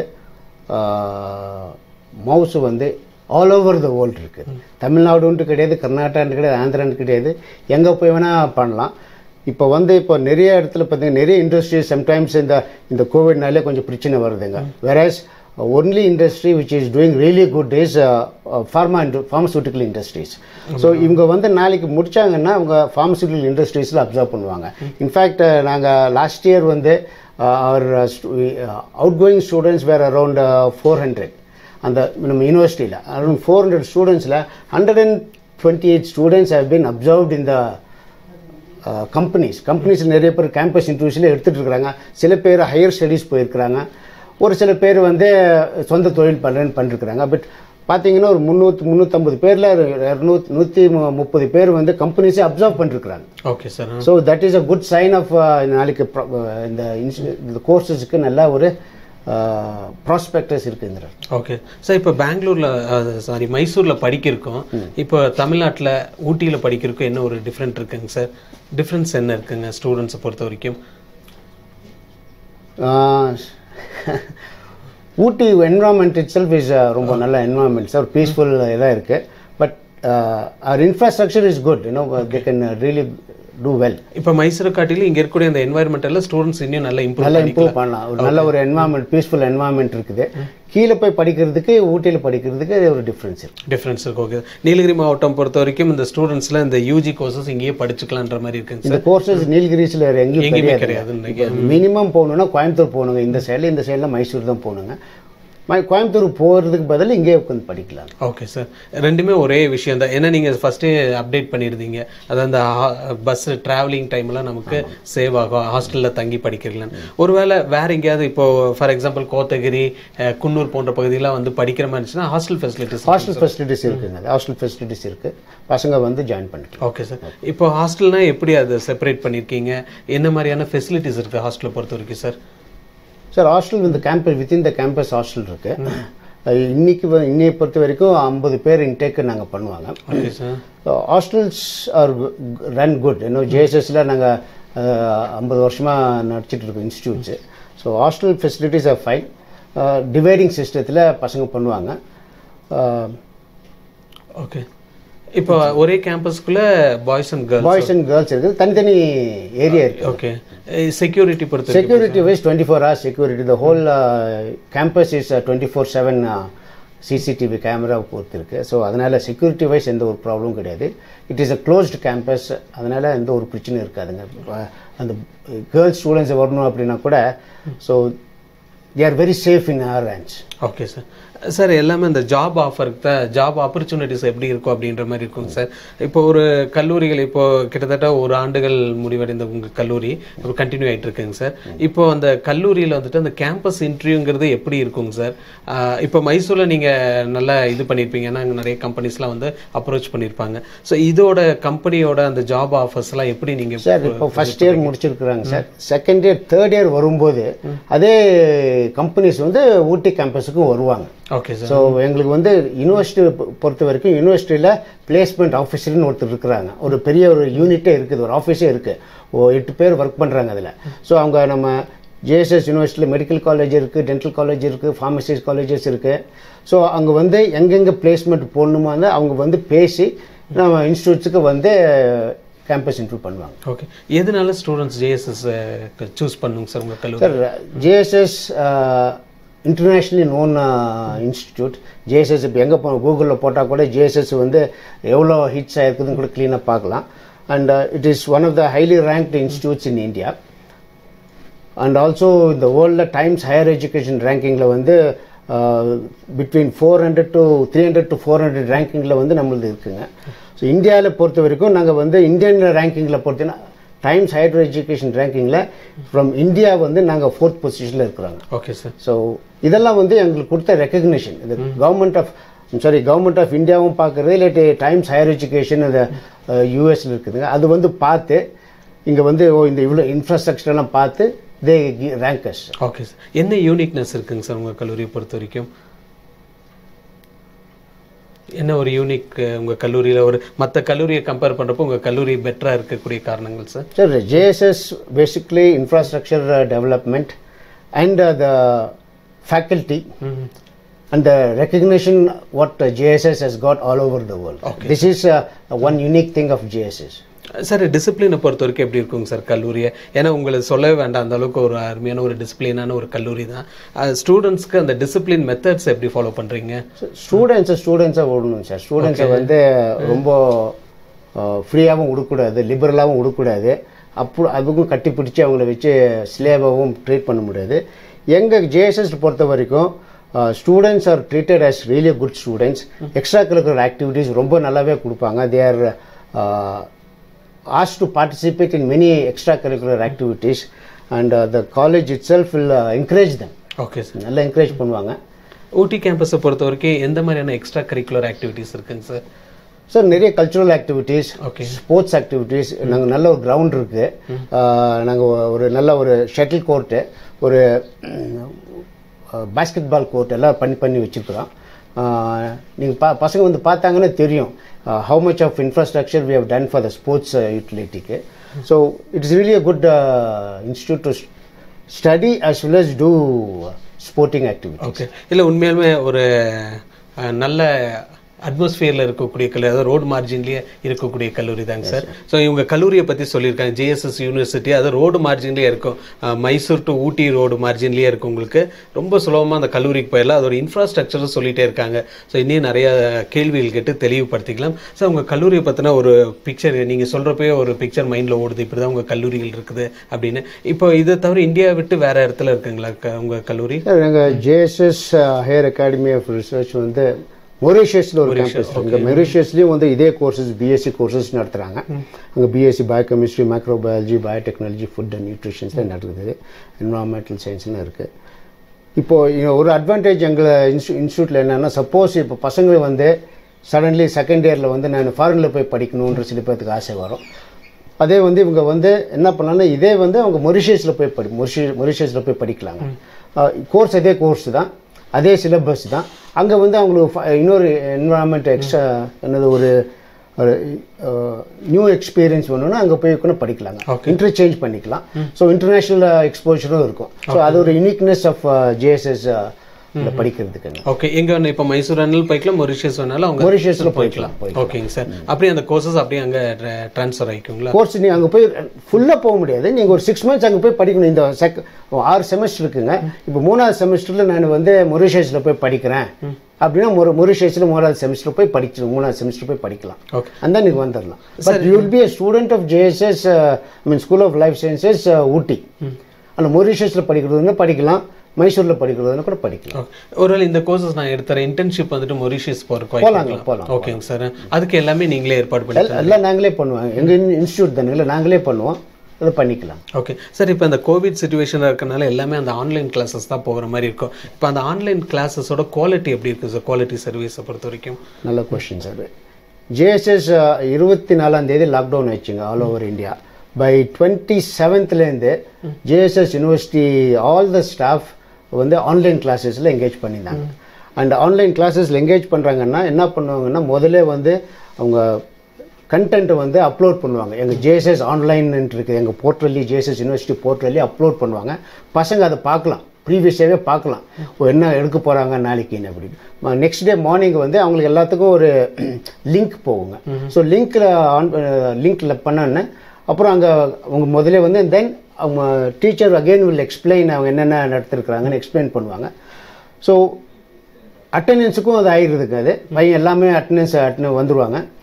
மவுஸ் வந்து ஆல் ஓவர் த வேர்ல்டு இருக்குது தமிழ்நாடுன்ட்டு கிடையாது கர்நாடகான்னு கிடையாது ஆந்திரான்னு கிடையாது எங்கே போய் வேணால் பண்ணலாம் இப்போ வந்து இப்போ நிறைய இடத்துல பார்த்தீங்கன்னா நிறைய இண்டஸ்ட்ரீஸ் சம்டைம்ஸ் இந்த இந்த கோவிட்னாலே கொஞ்சம் பிரச்சனை வருதுங்க whereas only industry which is doing really good is pharma pharmaceutical industries so இவங்க வந்து நாளைக்கு முடிச்சாங்கன்னா அவங்க ஃபார்மசூட்டிக்கல் இண்டஸ்ட்ரீஸில் அப்சர்வ் பண்ணுவாங்க இன்ஃபேக்ட் நாங்கள் லாஸ்ட் இயர் வந்து our outgoing students were around four hundred அந்த நம்ம யூனிவர்சிட்டியில் அரௌண்ட் ஃபோர் ஹண்ட்ரட் ஸ்டூடெண்ட்ஸில் hundred and twenty eight students have been observed இந்த கம்பெனிஸ் கம்பெனிஸ் நிறைய பேர் கேம்பஸ் இன்டர்வியூஸில் எடுத்துகிட்டு இருக்கிறாங்க சில பேர் ஹையர் ஸ்டடீஸ் போயிருக்கிறாங்க ஒரு சில பேர் வந்து சொந்த தொழில் பண்ணுறேன்னு பண்ணிருக்கிறாங்க பட் பார்த்தீங்கன்னா ஒரு முந்நூற்றி முந்நூற்றம்பது பேரில் இரநூத்தி நூற்றி முப்பது பேர் வந்து கம்பெனிஸே அப்சர்வ் பண்ணிருக்கிறாங்க okay sir so that is a good sign of நாளைக்கு pro- இந்த இன்ஸ்- இந்த கோர்சஸ்க்கு நல்ல ஒரு ப்ராஸ்பெக்டஸ் இருக்குங்கிற ஓகே சார் இப்போ பெங்களூர்ல சாரி மைசூர்ல படிக்கிறக்கும் இப்போ தமிழ்நாட்டில் ஊட்டியில் படிக்கிறக்கும் என்ன ஒரு டிஃப்ரெண்ட் இருக்குங்க சார் டிஃப்ரென்ஸ் என்ன இருக்குங்க ஸ்டூடெண்ட்ஸை பொறுத்த வரைக்கும் Ooty environment itself is ரொம்ப நல்ல என்வரான்மெண்ட் சார் பீஸ்ஃபுல் இதாக இருக்குது but our infrastructure is good you know they can really do well இப்போ மைசூரை காட்டிலும் இங்கே இருக்கக்கூடிய அந்த என்வாயர்மெண்ட் ஸ்டூடெண்ட்ஸ் இன்னும் நல்லா இம்ப்ரூவ் நல்லா இம்ப்ரூவ் பண்ணலாம் ஒரு நல்ல ஒரு என்வரான்மெண்ட் பீஸ்ஃபுல் என்வரான்மெண்ட் இருக்குது கீழே போய் படிக்கிறதுக்கு ஊட்டியில் படிக்கிறதுக்கு ஒரு டிஃப்ரென்ஸ் இருக்குது டிஃப்ரென்ஸ் இருக்கு ஓகே நீலகிரி மாவட்டம் பொறுத்த வரைக்கும் இந்த ஸ்டூடெண்ட்ஸ்ல இந்த யூஜி கோர்சஸ் இங்கேயே படிச்சுக்கலான்ற மாதிரி இருக்குங்க சார் இந்த கோர்சஸ் நீலகிரிஸில் எங்கேயும் எங்கேயுமே கிடையாது கிடையாது மினிமம் போகணுன்னா கோயம்புத்தூர் போகணுங்க இந்த சைடில் இந்த சைடில் மைசூர் தான் போகணுங்க மை- கோயம்புத்தூர் போகிறதுக்கு பதில் இங்கே உட்காந்து படிக்கலாம் ஓகே சார் ரெண்டுமே ஒரே விஷயம் தான் ஏன்னா நீங்கள் ஃபஸ்ட்டே அப்டேட் பண்ணியிருந்தீங்க அதாவது அந்த பஸ் ட்ராவலிங் டைம்லாம் நமக்கு சேவ் ஆகும் ஹாஸ்டலில் தங்கி படிக்கிறீங்களான்னு ஒருவேளை வேற எங்கேயாவது இப்போ for example Kotagiri ah, Coonoor போன்ற பகுதியெல்லாம் வந்து படிக்கிற மாதிரி இருந்துச்சுன்னா ஹாஸ்டல் ஃபெசிலிட்டிஸ் ஹாஸ்டல் ஃபெசிலிட்டிஸ் இருக்குங்க ஹாஸ்டல் ஃபெசிலிட்டிஸ் இருக்குது பசங்க வந்து ஜாயின் பண்ணிக்கலாம் ஓகே சார் இப்போ ஹாஸ்டல்னா எப்படி அதை செப்பரேட் பண்ணியிருக்கீங்க என்ன மாதிரியான ஃபெசிலிட்டிஸ் இருக்குது ஹாஸ்டலை பொறுத்த வரைக்கும் சார் சார் ஹாஸ்டல் இந்த campus within the campus hostel இருக்கு அஹ் இன்னைக்கு வ- இன்னைய பொறுத்த வரைக்கும் ஐம்பது பேர் இன்டேக்கு நாங்கள் பண்ணுவாங்க okay sir hostels are run good இன்னும் ஜேஎஸ்எஸில் நாங்கள் ஐம்பது வருஷமாக நடிச்சிட்டு இருக்கோம் institutes so hostel facilities are fine dividing சிஸ்டத்தில் பசங்க பண்ணுவாங்க அஹ், ஓகே இப்போ ஒரே கேம்பஸ்க்குள்ள boys and girls boys and girls இருக்குது தனித்தனி ஏரியா இருக்குது ஓகே செக்யூரிட்டி பொறுத்த வரைக்கும் security wise twenty four hours security the whole campus is twenty four seven CCTV camera பொறுத்து இருக்கு ஸோ அதனால் செக்யூரிட்டி வைஸ் எந்த ஒரு ப்ராப்ளமும் கிடையாது it is a closed campus அதனால் எந்த ஒரு பிரச்சனையும் இருக்காதுங்க அஹ், அந்த கேர்ள்ஸ் ஸ்டூடெண்ட்ஸ் வரணும் அப்படின்னா கூட so they are very safe in our range okay sir sir எல்லாமே இந்த ஜாப் ஆஃபருக்கு தான் ஜாப் ஆப்பர்ச்சுனிட்டிஸ் எப்படி இருக்கும் அப்படின்ற மாதிரி இருக்குங்க சார் இப்போ ஒரு கல்லூரிகள் இப்போ கிட்டத்தட்ட ஒரு ஆண்டுகள் முடிவடைந்த உங்கள் கல்லூரி இப்போ கண்டினியூ ஆயிட்டு இருக்குங்க சார் இப்போ அந்த கல்லூரியில் வந்துட்டு அந்த கேம்பஸ் இன்டர்வியூங்கிறது எப்படி இருக்குங்க சார் ஆஹ் இப்போ மைசூரில் நீங்கள் நல்லா இது பண்ணியிருப்பீங்க ஏன்னா அங்கே நிறைய கம்பெனிஸ்லாம் வந்து அப்ரோச் பண்ணியிருப்பாங்க ஸோ இதோட கம்பெனியோட அந்த ஜாப் ஆஃபர்ஸ்லாம் எப்படி நீங்கள் சார் இப்போ ஃபர்ஸ்ட் இயர் முடிச்சிருக்கிறாங்க sir second year third year வரும்போது அதே கம்பெனிஸ் வந்து ஊட்டி கேம்பஸுக்கும் வருவாங்க ஓகே சார் ஸோ எங்களுக்கு வந்து யூனிவர்சிட்டி பொறுத்த வரைக்கும் யூனிவர்சிட்டியில் பிளேஸ்மெண்ட் ஆஃபீஸர்னு ஒருத்தர் இருக்கிறாங்க ஒரு பெரிய ஒரு யூனிட்டே இருக்குது ஒரு ஆஃபீஸே இருக்குது ஓ எட்டு பேர் ஒர்க் பண்ணுறாங்க அதில் ஸோ அவங்க நம்ம ஜேஎஸ்எஸ் யூனிவர்சிட்டியில் மெடிக்கல் காலேஜ் இருக்குது டென்டல் காலேஜ் இருக்குது ஃபார்மசிஸ் காலேஜஸ் இருக்குது ஸோ அங்கே வந்து எங்கெங்கே பிளேஸ்மெண்ட் போடணுமோ வந்து அவங்க வந்து பேசி நம்ம இன்ஸ்டியூட்ஸுக்கு வந்து கேம்பஸ் இன்டர்வியூ பண்ணுவாங்க ஓகே எதனால ஸ்டூடெண்ட்ஸ் ஜேஎஸ்எஸ் சூஸ் பண்ணுங்க சார் உங்கள் கல்லூரி sir JSS internationally known institute JSS இப்போ எங்கே போ கூகுளில் போட்டால் கூட ஜேஎஸ்எஸ் வந்து எவ்வளோ ஹிட்ஸ் ஆயிருக்குதுன்னு கூட க்ளீனாக பார்க்கலாம் and it is one of the highly ranked institutes in India and also இந்த வேர்ல்டில் டைம்ஸ் ஹையர் எஜுகேஷன் ரேங்கிங்கில் வந்து between four hundred to three hundred to four hundred ரேங்கிங்கில் வந்து நம்மளது இருக்குங்க ஸோ இந்தியாவில் பொறுத்த வரைக்கும் நாங்கள் வந்து இந்தியன் ரேங்கிங்கில் பொறுத்தனா டைம்ஸ் ஹையர் எஜுகேஷன் ரேங்கிங்கில் ஃப்ரம் இந்தியா வந்து நாங்கள் ஃபோர்த் பொசிஷனில் இருக்கிறாங்க ஓகே சார் ஸோ இதெல்லாம் வந்து எங்களுக்கு கொடுத்த ரெக்கக்னிஷன் இது government of sorry government of இந்தியாவும் பார்க்குறது இல்லாட்டி டைம்ஸ் ஹையர் எஜுகேஷன் இந்த யூஎஸ்ல இருக்குதுங்க அது வந்து பார்த்து இங்கே வந்து ஓ இந்த இவ்வளோ இன்ஃப்ராஸ்ட்ரக்சர்லாம் பார்த்து தே ரேங்கர்ஸ் ஓகே சார் என்ன யூனிக்னஸ் இருக்குங்க சார் உங்கள் கல்லூரியை பொறுத்த வரைக்கும் என்ன ஒரு யூனிக் உங்கள் கல்லூரியில் ஒரு மற்ற கல்லூரியை கம்பேர் பண்ணுறப்போ உங்கள் கல்லூரி பெட்டராக இருக்கக்கூடிய காரணங்கள் sir sir JSS basically infrastructure development and the faculty and the recognition what uh, JSS has got all over the world. This is uh, one unique thing of JSS. Sir டிசிப்ளினை பொறுத்த வரைக்கும் எப்படி இருக்குங்க சார் கல்லூரியை ஏன்னா உங்களுக்கு சொல்லவே வேண்டாம் அந்த அளவுக்கு ஒரு அருமையான ஒரு டிசிப்ளினான ஒரு கல்லூரி தான் ஸ்டூடெண்ட்ஸ்க்கு அந்த டிசிப்ளின் மெத்தட்ஸ் எப்படி ஃபாலோ பண்ணுறீங்க ஸ்டூடெண்ட்ஸை ஸ்டூடெண்ட்ஸை விடணும் சார் ஸ்டூடெண்ட்ஸை வந்து ரொம்ப ஃப்ரீயாகவும் விடக்கூடாது லிபரலாகவும் விடக்கூடாது அப்போ அதுக்கும் கட்டி பிடிச்சி அவங்கள வச்சு ஸ்லேவாகவும் ட்ரீட் பண்ண முடியாது எங்கள் ஜேஎஸ்எஸ் பொறுத்த வரைக்கும் students are treated as really good students extra curricular activities ரொம்ப நல்லாவே கொடுப்பாங்க they are asked to participate in many extracurricular activities and uh, the college itself will uh, encourage them okay sir நல்லா encourage பண்ணுவாங்க ஊட்டி கேம்பஸை பொறுத்த வரைக்கும் எந்த மாதிரியான எக்ஸ்ட்ரா கரிக்குலர் ஆக்டிவிட்டீஸ் இருக்குங்க சார் சார் நிறைய cultural activities okay sports activities நாங்கள் நல்ல ஒரு கிரவுண்ட் இருக்குது நாங்கள் ஒரு நல்ல ஒரு ஷட்டில் கோர்ட்டு ஒரு பாஸ்கெட் பால் கோர்ட் எல்லாம் பண்ணி பண்ணி வச்சுருக்குறோம் நீங்கள் பா பசங்க வந்து பார்த்தாங்கன்னா தெரியும் how much of infrastructure we have done for the sports யூட்டிலிட்டிக்கு so it's really a good institute to study as well as do sporting activity okay இல்லை உண்மையாலுமே ஒரு அஹ், நல்ல அட்மாஸ்பியரில் இருக்கக்கூடிய கல்லூரி அதாவது ரோடு மார்ஜின்லேயே இருக்கக்கூடிய கல்லூரி தாங்க சார் ஸோ இவங்க கல்லூரியை பற்றி சொல்லியிருக்காங்க ஜேஎஸ்எஸ் யூனிவர்சிட்டி அது ரோடு மார்ஜின்லேயே இருக்கும் அஹ், மைசூர் டு ஊட்டி ரோடு மார்ஜின்லேயே இருக்கும் உங்களுக்கு ரொம்ப சுலபமாக அந்த கல்லூரிக்கு போயிடலாம் அதோட இன்ஃப்ராஸ்ட்ரக்சரும் சொல்லிட்டே இருக்காங்க ஸோ இன்னும் நிறைய கேள்விகள் கேட்டு தெளிவுபடுத்திக்கலாம் சார் உங்கள் கல்லூரியை பற்றின ஒரு பிக்சர் நீங்கள் சொல்கிறப்பவே ஒரு பிக்சர் மைண்டில் ஓடுது இப்படி தான் உங்கள் கல்லூரிகள் இருக்குது அப்படின்னு இப்போ இதை தவிர இந்தியா விட்டு வேற இடத்துல இருக்குங்களா க- உங்க கல்லூரி சார் எங்கள் JSS higher academy of Research வந்து மொரிஷியஸில் ஒரு கேம்பஸ் இங்கே மொரிஷியஸ்லேயும் வந்து இதே கோர்சஸ் பிஎஸ்சி கோர்சஸ் நடத்துகிறாங்க அங்கே BSc biochemistry microbiology biotechnology food and nutritions தான் நடக்குது என்வரான்மெண்டல் சயின்ஸ்லாம் இருக்குது இப்போது இங்க ஒரு அட்வான்டேஜ் எங்களை இன்ஸ்டியூ இன்ஸ்டியூட்டில் என்னென்னா சப்போஸ் இப்போ பசங்க வந்து சடன்லி செகண்ட் இயரில் வந்து நான் ஃபாரினில் போய் படிக்கணுன்ற சில பேர்த்துக்கு ஆசை வரும் அதே வந்து இவங்க வந்து என்ன பண்ணலாம்னா இதே வந்து அவங்க மொரிஷியஸில் போய் படி மொரிஷி மொரிஷியஸில் போய் படிக்கலாங்க கோர்ஸ் அதே கோர்ஸ் தான் அதே சிலபஸ் தான் அங்கே வந்து அவங்களுக்கு ஃப- இன்னொரு என்வரான்மெண்ட் எக்ஸ்ட்ரா என்னது ஒரு ஒரு நியூ எக்ஸ்பீரியன்ஸ் வேணும்னா அங்கே போய் கூட படிக்கலாங்க இன்டர்சேஞ்ச் பண்ணிக்கலாம் ஸோ இன்டர்நேஷ்னல் எக்ஸ்போஷரும் இருக்கும் ஸோ அது ஒரு யூனிக்னஸ் ஆஃப் ஜேஎஸ்எஸ் படிக்கிறதுக்கு ஓகே எங்க வேணும் இப்போ மைசூர் வேணாலும் போய்க்கலாம் மொரிஷியஸ் வேணாலும் அவங்க மொரிஷியஸில் போய்க்கலாம் போய் ஓகேங்க சார் அப்படியே அந்த கோர்சஸ் அப்படியே அங்க ட்ரான்ஸ்ஃபர் ஆயிக்குங்களா கோர்ஸ் நீ அங்கே போய் ஃபுல்லாக போக முடியாது நீங்கள் ஒரு சிக்ஸ் மந்த்ஸ் அங்கே போய் படிக்கணும் இந்த செக் ஆறு செமஸ்டர் இருக்குங்க இப்போ மூணாவது செமஸ்டரில் நான் வந்து மொரிஷியஸில் போய் படிக்கிறேன் அப்படின்னா மொர மொரிஷியஸில் மூணாவது செமஸ்டர் போய் படிச்சு மூணாவது செமஸ்டர் போய் படிக்கலாம் ஓகே அந்த நீங்கள் வந்துடலாம் but you will be a student of JSS I mean school of life sciences Ooty அந்த மொரிஷியஸில் படிக்கிறதுன்னா படிக்கலாம் மைசூரில் படிக்கிறதுனா கூட படிக்கலாம் ஓகே ஒருவேளை இந்த கோர்சஸ் நான் எடுத்துறேன் இன்டர்ன்ஷிப் வந்துட்டு மொரிஷியஸ் போறதுக்கு போலாங்க, வாய்ப்பு போலாம், ஓகேங்க சார் அதுக்கு எல்லாமே நீங்களே ஏற்பாடு பண்ணி எல்- எல்லாம் நாங்களே பண்ணுவோம் எங்கள் இன்ஸ்டியூட் தானே இல்லை நாங்களே பண்ணுவோம் அதை பண்ணிக்கலாம் ஓகே சார் இப்போ இந்த கோவிட் சுச்சுவேஷனாக இருக்கனால எல்லாமே அந்த ஆன்லைன் கிளாஸஸ் தான் போகிற மாதிரி இருக்கும் இப்போ அந்த ஆன்லைன் கிளாஸஸோட குவாலிட்டி எப்படி இருக்குது சார் குவாலிட்டி சர்வீஸை பொறுத்த வரைக்கும் நல்ல கொஸ்டின் சார் ஜேஎஸ்எஸ் இருபத்தி நாலாம் தேதி லாக்டவுன் ஆச்சுங்க all over India by twenty செவன்த்லேருந்து JSS university all the staff வந்து ஆன்லைன் கிளாஸஸில் எங்கேஜ் பண்ணியிருந்தாங்க அண்ட் ஆன்லைன் கிளாஸஸில் எங்கேஜ் பண்ணுறாங்கன்னா என்ன பண்ணுவாங்கன்னா முதல்ல வந்து அவங்க கண்டென்ட் வந்து அப்லோட் பண்ணுவாங்க எங்கள் ஜேஎஸ்எஸ் ஆன்லைன் இருக்குது எங்கள் போர்ட்டல்லி ஜேஎஸ்எஸ் யூனிவர்சிட்டி போர்ட்டல்லி அப்லோட் பண்ணுவாங்க பசங்க அதை பார்க்கலாம் ப்ரீவியஸாகவே பார்க்கலாம் ஓ, என்ன எடுக்க போகிறாங்க நாளைக்குன்னு அப்படின்னு நெக்ஸ்ட் டே மார்னிங் வந்து அவங்களுக்கு எல்லாத்துக்கும் ஒரு லிங்க் போகுங்க ஸோ லிங்க்கில் ஆன் லிங்க்கில் பண்ணோன்னே அப்புறம் அங்கே அவங்க முதல்ல வந்து தென் அவங்க டீச்சர் அகெயின் வில் எக்ஸ்பிளைன் அவங்க என்னென்ன நடத்திருக்கிறாங்கன்னு எக்ஸ்பிளைன் பண்ணுவாங்க ஸோ அட்டண்டன்ஸுக்கும் அது ஆயிடுதுங்க அது பையன் எல்லாமே அட்டண்டன்ஸ் அட்டன வந்துருவாங்க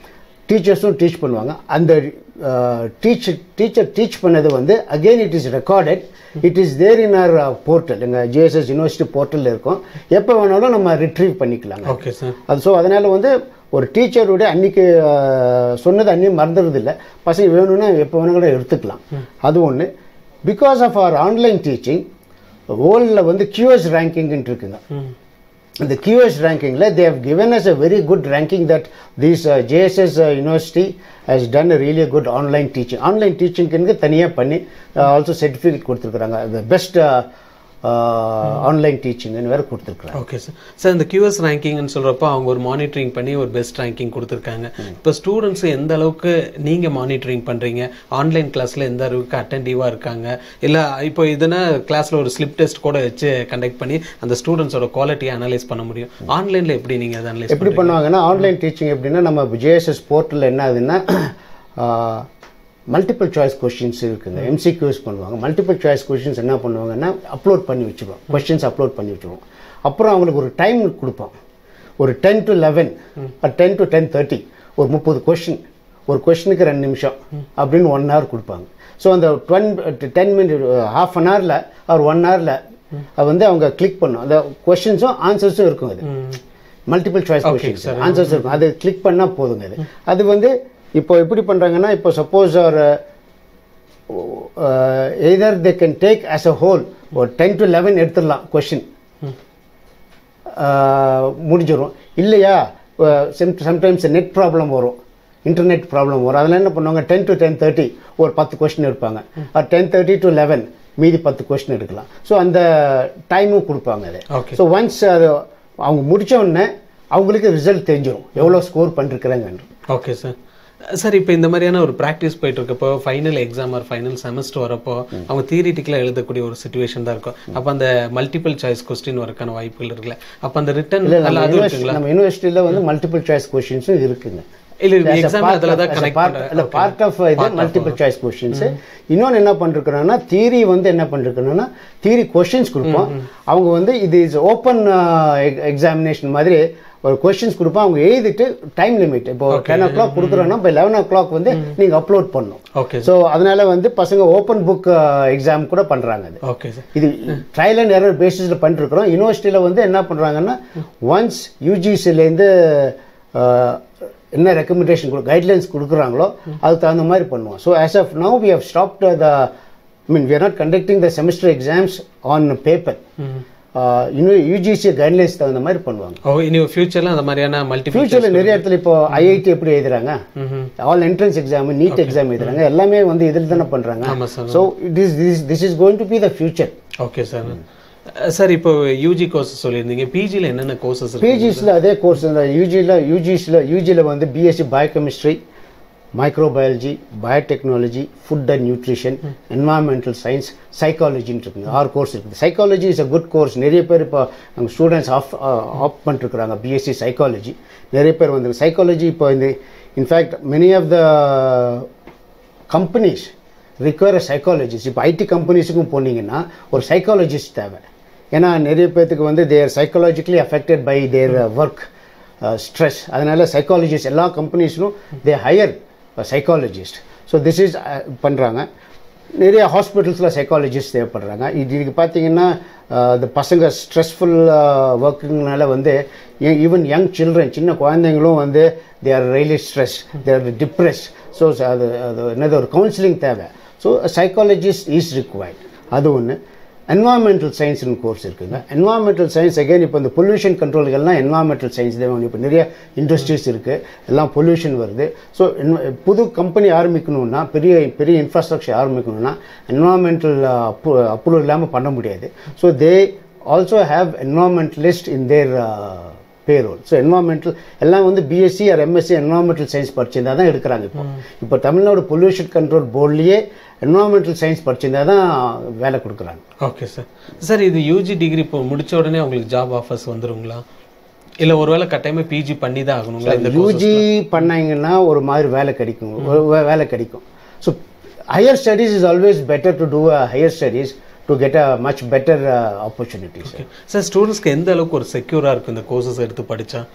டீச்சர்ஸும் டீச் பண்ணுவாங்க அந்த டீச் டீச்சர் டீச் பண்ணது வந்து again it is recorded it is there in our portal எங்கள் ஜிஎஸ்எஸ் யூனிவர்சிட்டி போர்ட்டலில் இருக்கும் எப்போ வேணாலும் நம்ம ரிட்ரீவ் பண்ணிக்கலாங்க ஓகே சார் அது ஸோ அதனால் வந்து ஒரு டீச்சருடைய அன்னைக்கு அஹ், சொன்னது அன்னையும் மறந்துடுறது இல்லை பசங்க வேணும்னா எப்போ வேணும் கூட எடுத்துக்கலாம் அது ஒன்று because of our online teaching வேர்ல்டில் வந்து கியூஎஸ் ரேங்கிங்னு இருக்குங்க இந்த QS ரேங்கிங்கில் they have given us a very good ranking that this uh, JSS uh, university has done a really good online teaching online டீச்சிங்க்கு தனியாக பண்ணி ஆல்சோ சர்டிஃபிகேட் கொடுத்துருக்குறாங்க the பெஸ்ட் ஆன்லைன் டீச்சிங்னு வேறு கொடுத்துருக்குறாங்க ஓகே சார் சார் இந்த QS ரேங்கிங்னு சொல்கிறப்போ அவங்க ஒரு மானிட்டரிங் பண்ணி ஒரு பெஸ்ட் ரேங்கிங் கொடுத்துருக்காங்க இப்போ ஸ்டூடெண்ட்ஸ் எந்த அளவுக்கு நீங்கள் மானிட்டரிங் பண்ணுறீங்க ஆன்லைன் கிளாஸில் எந்த அளவுக்கு அட்டென்டிவாக இருக்காங்க இல்லை இப்போ இதுனா கிளாஸில் ஒரு ஸ்லிப் டெஸ்ட் கூட வச்சு கண்டக்ட் பண்ணி அந்த ஸ்டூடெண்ட்ஸோட குவாலிட்டியை அனலைஸ் பண்ண முடியும் ஆன்லைனில் எப்படி நீங்கள் அதை அனலைஸ் எப்படி பண்ணுவாங்கன்னா ஆன்லைன் டீச்சிங் எப்படின்னா நம்ம ஜேஎஸ்எஸ் போர்ட்டலில் என்ன ஆகுதுன்னா மல்டிபிள் சாய்ஸ் கொஷின்ஸ் இருக்குங்க எம்சிக்யூஸ் பண்ணுவாங்க மல்டிபிள் சாய்ஸ் கொஷின்ஸ் என்ன பண்ணுவாங்கன்னா அப்லோட் பண்ணி வச்சுருவோம் கொஷின்ஸ் அப்லோட் பண்ணி வச்சுருவோம் அப்புறம் அவங்களுக்கு ஒரு டைம் கொடுப்போம் ஒரு ten to eleven ten to ten thirty ஒரு முப்பது கொஷின் ஒரு கொஷினுக்கு ரெண்டு நிமிஷம் அப்படின்னு ஒன் ஹவர் கொடுப்பாங்க ஸோ அந்த டுவென் டென் மினிட் ஹாஃப் அன் ஹவரில் ஒரு ஒன் ஹவரில் அது வந்து அவங்க கிளிக் பண்ணும் அந்த கொஷின்ஸும் ஆன்சர்ஸும் இருக்கும் அது மல்டிபிள் சாய்ஸ் கொஷின்ஸ் ஆன்சர்ஸ் இருக்கும் அது கிளிக் பண்ணால் போதுங்க அது அது வந்து இப்போ எப்படி பண்ணுறாங்கன்னா இப்போ சப்போஸ் ஒரு either they can take as a whole ஒரு டென் டு லெவன் எடுத்துடலாம் கொஷின் முடிஞ்சிடும் இல்லையா சம்டைம்ஸ் நெட் ப்ராப்ளம் வரும் இன்டர்நெட் ப்ராப்ளம் வரும் அதில் என்ன பண்ணுவாங்க டென் டு டென் தேர்ட்டி ஒரு பத்து கொஸ்டின் எடுப்பாங்க டென் தேர்ட்டி டு லெவன் மீதி பத்து கொஸ்டின் எடுக்கலாம் ஸோ அந்த டைமும் கொடுப்பாங்க அது Okay. ஸோ ஒன்ஸ் அது அவங்க முடிச்ச உடனே அவங்களுக்கு ரிசல்ட் தெரிஞ்சிடும் எவ்வளோ ஸ்கோர் பண்ணிருக்கிறாங்கன்னு ஓகே சார் சார் இப்போ இந்த மாதிரியான ஒரு ப்ராக்டிஸ் போயிட்டு இருக்கப்போ final exam or final semester வரப்போ அவங்க தியரிட்டிக்கலாக எழுதக்கூடிய ஒரு சுச்சுவேஷன் தான் இருக்கும் அப்போ அந்த மல்டிபிள் சாய்ஸ் கொஸ்டின் வரக்கான வாய்ப்புகள் இருக்குல்ல அப்போ அந்த ரிட்டன் இல்லை நம்ம அதுவும் யூனிவர்சிட்டி இருக்குங்களா நம்ம யூனிவர்சிட்டியில் வந்து மல்டிபிள் சாய்ஸ் கொஷின்ஸும் இருக்குங்க இல்லை எக்ஸாம் அதில் தான் கனெக்ட் பண்ணுறேன் பார்ட் ஆஃப் இது மல்டிபிள் சாய்ஸ் கொஸ்டின்ஸ் இன்னொன்று என்ன பண்ணிருக்கிறோம்னா தியரி வந்து என்ன பண்ணிருக்கணும்னா தியரி கொஸ்டின்ஸ் கொடுப்போம் அவங்க வந்து இது இஸ் ஓப்பன் எக்ஸாமினேஷன் மாதிரி ஒரு கொஸ்டின்ஸ் கொடுப்போம் அவங்க எழுதிட்டு டைம் லிமிட் இப்போ டென் ஓ கிளாக் கொடுக்குறோன்னா இப்போ லெவன் ஓ கிளாக் வந்து நீங்கள் அப்லோட் பண்ணணும் ஓகே ஸோ அதனால வந்து பசங்க ஓப்பன் புக் எக்ஸாம் கூட பண்ணுறாங்க அது ஓகே சார் இது ட்ரையல் அண்ட் எரர் பேசிஸில் பண்ணிருக்கிறோம் யூனிவர்சிட்டியில் வந்து என்ன பண்ணுறாங்கன்னா ஒன்ஸ் யூஜிசிலேருந்து என்ன ரெக்கமெண்டேஷன் கொடு கைட்லைன்ஸ் கொடுக்குறாங்களோ அதுக்கு தகுந்த மாதிரி பண்ணுவோம் so as of now we have stopped the I mean we are not conducting the semester exams on paper இன்னும் யூஜிசி கைட்லைன்ஸ் தகுந்த மாதிரி பண்ணுவாங்க ஓ இனி ஃபியூச்சரில் அந்த மாதிரியான மல்டிபிள் ஃபியூச்சரில் நிறைய இடத்துல இப்போ ஐஐடி எப்படி எழுதுறாங்க all entrance exam NEET exam எழுதுறாங்க எல்லாமே வந்து இதில் தானே பண்ணுறாங்க ஆமாம் சார் so it is this this is going to be the future okay sir sir இப்போ யூஜி கோர்ஸ் சொல்லியிருந்தீங்க பிஜியில் என்னென்ன கோர்சஸ் இருக்கு பிஜிஸில் அதே கோர்ஸ் இந்த யூஜியில் யூஜிஸில் யூஜியில் வந்து BSc biochemistry microbiology biotechnology food and nutrition environmental science சைக்காலஜின்னு இருக்குங்க ஆறு கோர்ஸ் இருக்குது psychology is a good course நிறைய பேர் இப்போ நம்ம ஸ்டூடெண்ட்ஸ் ஆஃப் ஆப் பண்ணிருக்கிறாங்க பிஎஸ்சி சைக்காலஜி நிறைய பேர் வந்து சைக்காலஜி இப்போ இந்த in fact many of the companies require psychologist இப்போ ஐடி கம்பெனிஸுக்கும் போனீங்கன்னா ஒரு சைக்காலஜிஸ்ட் தேவை ஏன்னா நிறைய பேர்த்துக்கு வந்து their psychologically affected by their work stress அதனால சைக்காலஜிஸ்ட் எல்லா கம்பெனிஸ்லும் they higher psychologist so this is பண்ணுறாங்க நிறைய ஹாஸ்பிட்டல்ஸில் சைக்காலஜிஸ்ட் தேவைப்படுறாங்க இது இதுக்கு பார்த்தீங்கன்னா இந்த பசங்க ஸ்ட்ரெஸ்ஃபுல் ஒர்க்குங்கனால வந்து ஈவன் யங் சில்ட்ரன் சின்ன குழந்தைங்களும் வந்து they are really stress they are depress so அது அது என்னது ஒரு கவுன்சிலிங் தேவை ஸோ சைக்காலஜிஸ்ட் இஸ் ரிக்வயர்ட் அது ஒன்று என்வாயன்மெண்டல் சயின்ஸ்னு கோர்ஸ் இருக்குங்க என்வாயன்மெண்டல் சயின்ஸ் அகைன் இப்போ இந்த பொல்யூஷன் கண்ட்ரோல்கள்லாம் என்வாயன்மெண்டல் சயின்ஸ் தான் இப்போ நிறைய இண்டஸ்ட்ரீஸ் இருக்குது எல்லாம் பொல்யூஷன் வருது ஸோ புது கம்பெனி ஆரம்பிக்கணும்னா பெரிய பெரிய இன்ஃப்ராஸ்ட்ரக்சர் ஆரம்பிக்கணும்னா என்வாயன்மெண்டல் அப்ரூ அப்ரூவல் இல்லாமல் பண்ண முடியாது so they also have environmentalist in their payroll so environmental எல்லாம் வந்து BSc or MSc environmental science படிச்சிருந்தா தான் எடுக்கிறாங்க இப்போ இப்போ தமிழ்நாடு பொல்யூஷன் கண்ட்ரோல் போர்ட்லேயே என்வாயன்மெண்டல் சயின்ஸ் படிச்சிருந்தா தான் வேலை கொடுக்குறாங்க ஓகே சார் சார் இது யூஜி டிகிரி இப்போ முடிச்ச உடனே உங்களுக்கு ஜாப் ஆஃபர்ஸ் வந்துருங்களா இல்லை ஒருவேளை கட்டாயமாக பிஜி பண்ணி தான் ஆகணுங்களா இந்த யூஜி பண்ணாங்கன்னா ஒரு மாதிரி வேலை கிடைக்கும் ஒரு வே- வேலை கிடைக்கும் so higher studies is always better to do a higher studies to get a much better opportunities sir ஸ்டூடெண்ட்ஸ்க்கு எந்த அளவுக்கு ஒரு செக்யூராக இருக்கும் இந்த கோர்சஸ் எடுத்து படித்தா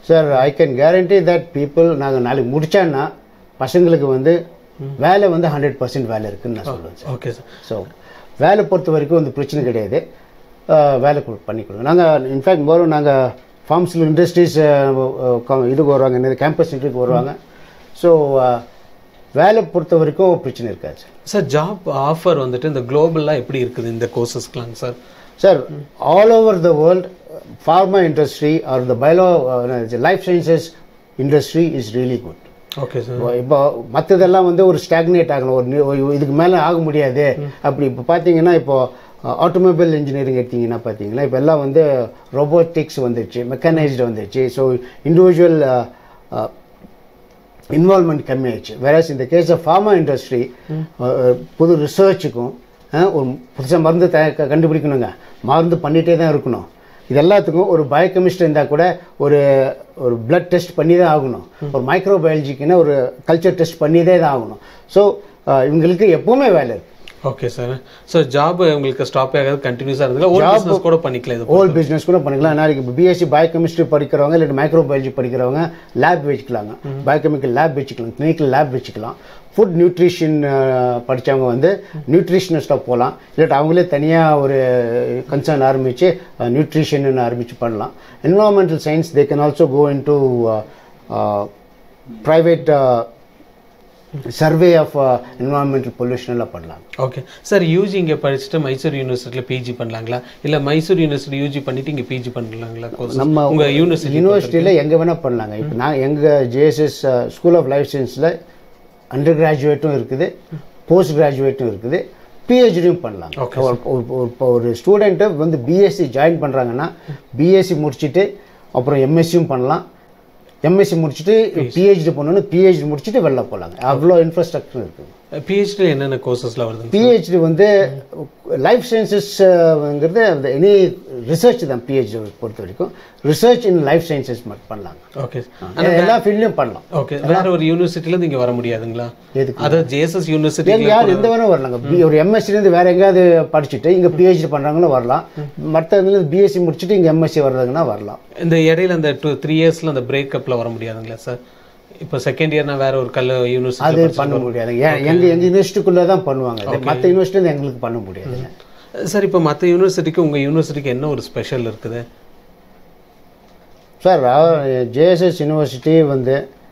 sir I can guarantee that people நாங்கள் நாளைக்கு முடிச்சான்னா பசங்களுக்கு வந்து வேலை வந்து ஹண்ட்ரட் பர்சன்ட் வேலை இருக்குன்னு நான் சொல்லுவேன் சார் ஓகே சார் ஸோ வேலை பொறுத்த வரைக்கும் வந்து பிரச்சனை கிடையாது அஹ், வேலை கொடு- பண்ணி கொடுங்க நாங்கள் இன்ஃபேக்ட் மோரும் நாங்கள் ஃபார்ம்ஸில் இண்டஸ்ட்ரீஸ் இதுக்கு வருவாங்க என்னது கேம்பஸ் இன்டர்வியூக்கு வருவாங்க ஸோ வேலை பொறுத்த வரைக்கும் பிரச்சனை இருக்காது சார் சார் ஜாப் ஆஃபர் வந்துட்டு இந்த குளோபலாக எப்படி இருக்குது இந்த கோர்சஸ்க்கெலாம் sir sir all over the world pharma industry or the bio life sciences industry is really good okay sir இப்போ மற்றதெல்லாம் வந்து ஒரு ஸ்டாக்னேட் ஆகணும் ஒரு நி- ஒரு இதுக்கு மேலே ஆக முடியாது அப்படி இப்போ பார்த்தீங்கன்னா இப்போ ஆட்டோமொபைல் இன்ஜினியரிங் எடுத்தீங்கன்னா பார்த்தீங்கன்னா இப்போ எல்லாம் வந்து ரோபோட்டிக்ஸ் வந்துருச்சு மெக்கனைஸ்டு வந்துருச்சு ஸோ இண்டிவிஜுவல் இன்வால்மெண்ட் கம்மியாயிடுச்சு வேறஸ் இந்த கேஸ் ஆஃப் ஃபார்மா இண்டஸ்ட்ரி புது ரிசர்ச்சுக்கும் ஒரு புதுசாக மருந்து த க- கண்டுபிடிக்கணுங்க மருந்து பண்ணிகிட்டே தான் இருக்கணும் இது எல்லாத்துக்கும் ஒரு பயோகெமிஸ்ட் இருந்தால் கூட ஒரு ஒரு பிளட் டெஸ்ட் பண்ணி தான் ஆகணும் ஒரு மைக்ரோபயாலஜிக்குன்னா ஒரு கல்ச்சர் டெஸ்ட் பண்ணியே தான் ஆகணும் ஸோ இவங்களுக்கு எப்பவுமே வேலை இருக்கு ஓகே சார் ஸோ ஜாப் உங்களுக்கு ஸ்டாப் ஆகாது கண்டினியூஸாக இருந்ததுல ஓன் பிஸ்னஸ் கூட பண்ணிக்கலாம் இது ஹோல் பிஸ்னஸ் கூட பண்ணிக்கலாம் நாளைக்கு இப்போ பிஎஸ்சி பயோகெமிஸ்ட்ரி படிக்கிறவங்க இல்லை மைக்ரோபயாலஜி படிக்கிறவங்க லேப் வச்சுக்கலாங்க பயோகெமிக்கல் லேப் வச்சுக்கலாம் கிளினிக்கல் லேப் வச்சுக்கலாம் ஃபுட் நியூட்ரிஷன் படித்தவங்க வந்து நியூட்ரிஷனிஸ்டாக போகலாம் இல்லாட்டி அவங்களே தனியாக ஒரு கன்சர்ன் ஆரம்பித்து நியூட்ரிஷன் ஆரம்பித்து பண்ணலாம் environmental science they can also go into private survey of environmental pollution எல்லாம் பண்ணலாம் ஓகே சார் யூஜி இங்கே படிச்சுட்டு மைசூர் யூனிவர்சிட்டியில் பிஜி பண்ணலாங்களா இல்லை மைசூர் யூனிவர்சிட்டி யூஜி பண்ணிட்டு இங்கே பிஜி பண்ணலாங்களா கோர்ஸ் நம்ம உங்கள் யூனிவர்சிட்டி யூனிவர்சிட்டியில் எங்கே வேணால் பண்ணலாங்க இப்போ நான் எங்கள் ஜேஎஸ்எஸ் ஸ்கூல் ஆஃப் லைஃப் சயின்ஸில் அண்டர் கிராஜுவேட்டும் இருக்குது போஸ்ட் கிராஜுவேட்டும் இருக்குது பிஹெச்டியும் பண்ணலாம் Okay, ஒரு- ஒரு- ஒரு- இப்போ ஒரு ஸ்டூடெண்ட்டை வந்து பிஎஸ்சி ஜாயின் பண்ணுறாங்கன்னா பிஎஸ்சி முடிச்சுட்டு அப்புறம் எம்எஸ்சியும் பண்ணலாம் எம்எஸ்சி முடிச்சுட்டு பிஹெச்டி பண்ணணும் பிஹெச்டி முடிச்சுட்டு வெளில போகலாங்க அவ்வளோ இன்ஃப்ராஸ்ட்ரக்சர் இருக்குது பிஹெச்டி என்னென்ன கோர்சஸ்லாம் வருதுங்க பிஹெச்டி வந்து லைஃப் சயின்சஸ்ங்கிறது அந்த எனி ரிசர்ச் தான் பிஹெச்டி பொறுத்த வரைக்கும் ரிசர்ச் இன் லைஃப் சயின்சஸ் மட்டும் பண்ணலாங்க ஓகே எல்லா ஃபீல்ட்லையும் பண்ணலாம் ஓகே வேற ஒரு யூனிவர்சிட்டிலேருந்து இங்கே வர முடியாதுங்களா எதுக்கு? அதாவது ஜேஎஸ்எஸ் யூனிவர்சிட்டி எங்க யார் எந்த வேணும் வரலாங்க பி- ஒரு எம்எஸ்சிலேருந்து வேற எங்கேயாவது படிச்சுட்டு இங்கே பிஹெச்டி பண்ணுறாங்கன்னு வரலாம் மற்ற இதுலேருந்து பிஎஸ்சி முடிச்சுட்டு இங்கே எம்எஸ்சி வர்றதுங்கன்னா வரலாம் இந்த இடையில அந்த டூ த்ரீ இயர்ஸ்ல அந்த பிரேக்கப்ல வர முடியாதுங்களா சார் இப்போ செகண்ட் இயர்னா வேற ஒரு கல் அது யூனிவர்சிட்டி பண்ண முடியாது ஏன் எங்கள் எங்கள் யூனிவர்சிட்டிக்குள்ளே தான் பண்ணுவாங்க மற்ற யூனிவர்சிட்டிலேருந்து எங்களுக்கு பண்ண முடியாதுங்க சார் இப்போ மற்ற யூனிவர்சிட்டிக்கு உங்க யூனிவர்சிட்டிக்கு என்ன ஒரு ஸ்பெஷல் இருக்குது சார் ஜேஎஸ்எஸ் யூனிவர்சிட்டி வந்து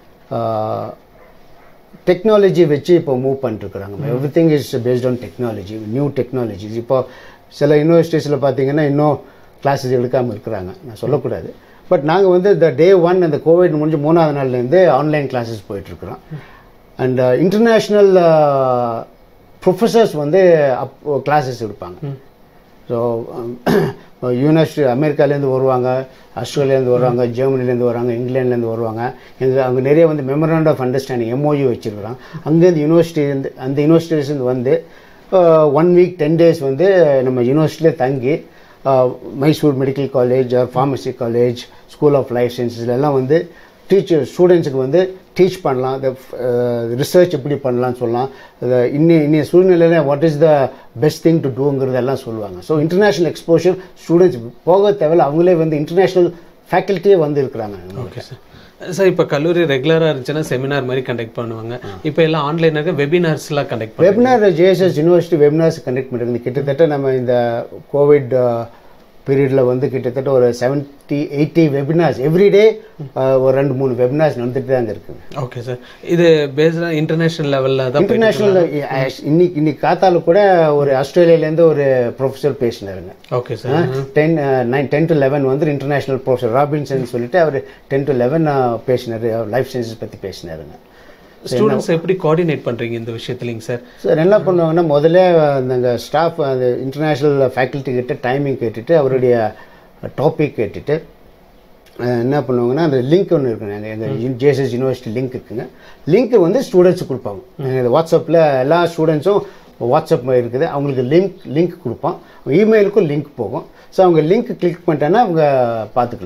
டெக்னாலஜி வச்சு இப்போ மூவ் பண்ணிட்டுருக்குறாங்க everything is based on technology new technologies இப்போ சில யூனிவர்சிட்டிஸில் பார்த்தீங்கன்னா இன்னும் கிளாஸஸ் எடுக்காமல் இருக்கிறாங்க நான் சொல்லக்கூடாது பட் நாங்கள் வந்து இந்த டே ஒன் அந்த கோவிட் முடிஞ்சு மூணாவது நாள்லேருந்து ஆன்லைன் கிளாஸஸ் போயிட்டுருக்குறோம் அண்ட் இன்டர்நேஷ்னல் ப்ரொஃபஸர்ஸ் வந்து அப் கிளாஸஸ் எடுப்பாங்க ஸோ யூனிவர்சிட்டி அமெரிக்காலேருந்து வருவாங்க ஆஸ்திரேலியாலேருந்து வருவாங்க ஜெர்மனிலேருந்து வராங்க இங்கிலாந்துலேருந்து வருவாங்க எங்கள் அங்கே நிறைய வந்து மெமரண்ட் ஆஃப் அண்டர்ஸ்டாண்டிங் எம்ஓயு வச்சுருக்குறாங்க அங்கேருந்து யூனிவர்சிட்டிலேருந்து அந்த யூனிவர்சிட்டிஸ்லேருந்து வந்து ஒன் வீக் டென் டேஸ் வந்து நம்ம யூனிவர்சிட்டியிலே தங்கி அஹ், Mysore medical college pharmacy college school of life சயின்சஸ்ல எல்லாம் வந்து டீச்சர் ஸ்டூடெண்ட்ஸுக்கு வந்து டீச் பண்ணலாம் இந்த ரிசர்ச் எப்படி பண்ணலாம்னு சொல்லலாம் இந்த இன்னி இன்னைய சூழ்நிலையில் what is the best thing to டூங்கிறதெல்லாம் சொல்லுவாங்க ஸோ இன்டர்நேஷ்னல் எக்ஸ்போஷர் ஸ்டூடெண்ட்ஸ் போக தேவையில்ல அவங்களே வந்து இன்டர்நேஷ்னல் ஃபேக்கல்ட்டியே வந்து இருக்கிறாங்க ஓகே சார் சார் இப்போ கல்லூரி ரெகுலராக இருந்துச்சுன்னா செமினார் மாதிரி கண்டக்ட் பண்ணுவாங்க இப்போ எல்லாம் ஆன்லைனாக வெபினார்ஸ்லாம் கண்டக்ட் பண்ணுவாங்க webinar JSS university webinars conduct பண்ணிருக்கு கிட்டத்தட்ட நம்ம இந்த கோவிட் பீரியடில் வந்து கிட்டத்தட்ட ஒரு செவன்ட்டி எயிட்டி வெபினார்ஸ் எவ்ரிடே ஒரு ரெண்டு மூணு வெபினார்ஸ் நடந்துட்டு தாங்க இருக்குங்க ஓகே சார் இது பேஸ்டாக இன்டர்நேஷனல் லெவலில் தான் போயிட்டு இன்டர்நேஷ்னல் இன்னைக்கு இன்னைக்கு காத்தால கூட ஒரு ஆஸ்திரேலியாலேருந்து ஒரு ப்ரொஃபஸர் பேசினாருங்க okay sir ten nine ten to eleven வந்து இன்டர்நேஷ்னல் ப்ரொஃபஸர் ராபின்சன் சொல்லிட்டு அவர் டென் டு லெவன் பேசினார் லைஃப் சயின்சஸ் பற்றி பேசினாருங்க ஸ்டூடெண்ட்ஸ் எப்படி கோஆர்டினேட் பண்றீங்க இந்த விஷயத்துலைங்க சார் சார் என்ன பண்ணுவாங்கன்னா முதல்ல அந்த ஸ்டாஃப் அந்த இன்டர்நேஷ்னல் ஃபேக்கல்ட்டி கிட்ட டைமிங் கேட்டுட்டு அவருடைய டாபிக் கேட்டுட்டு அஹ், என்ன பண்ணுவாங்கன்னா அந்த லிங்க் ஒன்று இருக்குங்க எங்கள் எங்கள் ஜேஎஸ்எஸ் யூனிவர்சிட்டி லிங்க் இருக்குங்க லிங்க் வந்து ஸ்டூடெண்ட்ஸுக்கு கொடுப்பாங்க எங்கள் வாட்ஸ்அப்பில் எல்லா ஸ்டூடெண்ட்ஸும் வாட்ஸ்அப் இருக்குது அவங்களுக்கு லிங்க் லிங்க் கொடுப்போம் இமெயிலுக்கும் லிங்க் போகும் ஸோ அவங்க லிங்க் கிளிக் பண்ணிட்டேன்னா அவங்க பார்த்துக்கலாங்க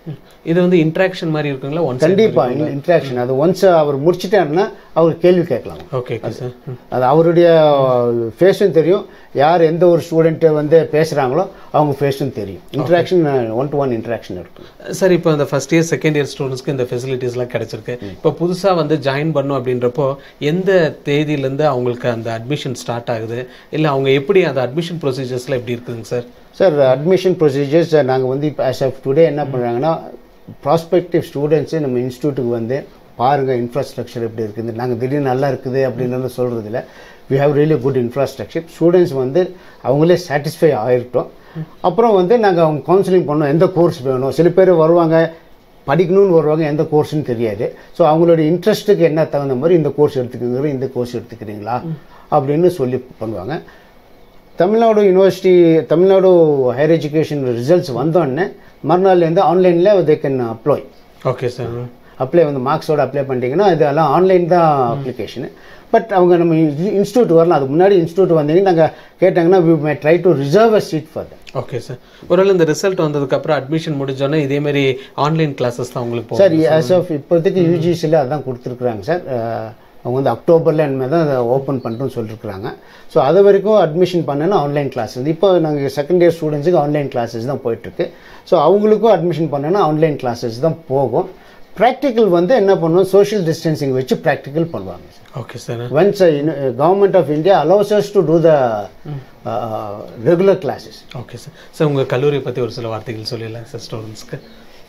இது வந்து இன்ட்ராக்ஷன் மாதிரி இருக்குங்களா ஒன் கண்டிப்பா இன்ட்ராக்ஷன் அது ஒன்ஸ் அவர் முடிச்சிட்டாருன்னா அவர் கேள்வி கேட்கலாம் ஓகே ஓகே சார் அது அவருடைய ஃபேஸும் தெரியும் யார் எந்த ஒரு ஸ்டூடெண்ட்டு வந்து பேசுகிறாங்களோ அவங்க ஃபேஸும் தெரியும் interaction one to one interaction இருக்கும் சார் இப்போ இந்த ஃபர்ஸ்ட் இயர் செகண்ட் இயர் ஸ்டூடெண்ட்ஸ்க்கு இந்த ஃபெசிலிட்டிஸ்லாம் கிடைச்சிருக்கு இப்போ புதுசாக வந்து ஜாயின் பண்ணும் அப்படின்றப்போ எந்த தேதியிலேருந்து அவங்களுக்கு அந்த அட்மிஷன் ஸ்டார்ட் ஆகுது இல்லை அவங்க எப்படி அந்த அட்மிஷன் ப்ரொசீஜர்ஸ்லாம் எப்படி இருக்குதுங்க சார் சார் அட்மிஷன் ப்ரொசீஜர்ஸ் நாங்கள் வந்து இப்போ ஆஸ் ஆஃப் டுடே என்ன பண்ணுறாங்கன்னா ப்ராஸ்பெக்டிவ் ஸ்டூடெண்ட்ஸு நம்ம இன்ஸ்டியூட்டுக்கு வந்து பாருங்கள் இன்ஃப்ராஸ்ட்ரக்சர் எப்படி இருக்குது நாங்கள் திடீர்னு நல்லா இருக்குது அப்படின்னு சொல்கிறது இல்லை we have really good infrastructure students வந்து அவங்களே சாட்டிஸ்ஃபை ஆகிட்டோம் அப்புறம் வந்து நாங்கள் அவங்க கவுன்சிலிங் பண்ணோம் எந்த கோர்ஸ் வேணும் சில பேர் வருவாங்க படிக்கணும்னு வருவாங்க எந்த கோர்ஸ்னு தெரியாது ஸோ அவங்களோட இன்ட்ரெஸ்ட்டுக்கு என்ன தகுந்த மாதிரி இந்த கோர்ஸ் எடுத்துக்கிறீங்க இந்த கோர்ஸ் எடுத்துக்கிறீங்களா அப்படின்னு சொல்லி பண்ணுவாங்க Tamil Nadu university Tamil Nadu higher education results வந்தோடனே மறுநாள்லேருந்து ஆன்லைனில் they can apply okay sir apply வந்து மார்க்ஸோட அப்ளை பண்ணிட்டீங்கன்னா இதெல்லாம் ஆன்லைன் தான் அப்ளிகேஷனு பட் அவங்க நம்ம இன்ஸ்டியூட் வரலாம் அதுக்கு முன்னாடி இன்ஸ்டியூட் வந்தீங்கன்னா நாங்கள் கேட்டாங்கன்னா we may try to reserve a seat for that okay sir ஒருவேளை இந்த ரிசல்ட் வந்ததுக்கப்புறம் அட்மிஷன் முடிஞ்சோன்னே இதே மாதிரி ஆன்லைன் கிளாஸஸ் தான் உங்களுக்கு போகும் சார் ஆஸ் ஆஃப் இப்போதைக்கு யூஜிசியில் அதான் கொடுத்துருக்குறாங்க சார் அவங்க வந்து அக்டோபரில் இனிமேல் தான் அதை ஓப்பன் பண்ணுறோன்னு சொல்லியிருக்கிறாங்க ஸோ அது வரைக்கும் அட்மிஷன் பண்ணனா ஆன்லைன் கிளாஸஸ் இப்போ நாங்கள் செகண்ட் இயர் ஸ்டூடெண்ட்ஸுக்கு ஆன்லைன் கிளாஸஸ் தான் போயிட்டுருக்கு ஸோ அவங்களுக்கும் அட்மிஷன் பண்ணனா ஆன்லைன் கிளாஸஸ் தான் போகும் ப்ராக்டிக்கல் வந்து என்ன பண்ணுவோம் சோஷியல் டிஸ்டன்சிங் வச்சு ப்ராக்டிக்கல் பண்ணுவாங்க sir okay sir once government of India allows us to do the regular classes okay sir sir உங்கள் கல்லூரியை பற்றி ஒரு சில வார்த்தைகள் சொல்லிடலாம் சார் ஸ்டூடெண்ட்ஸ்க்கு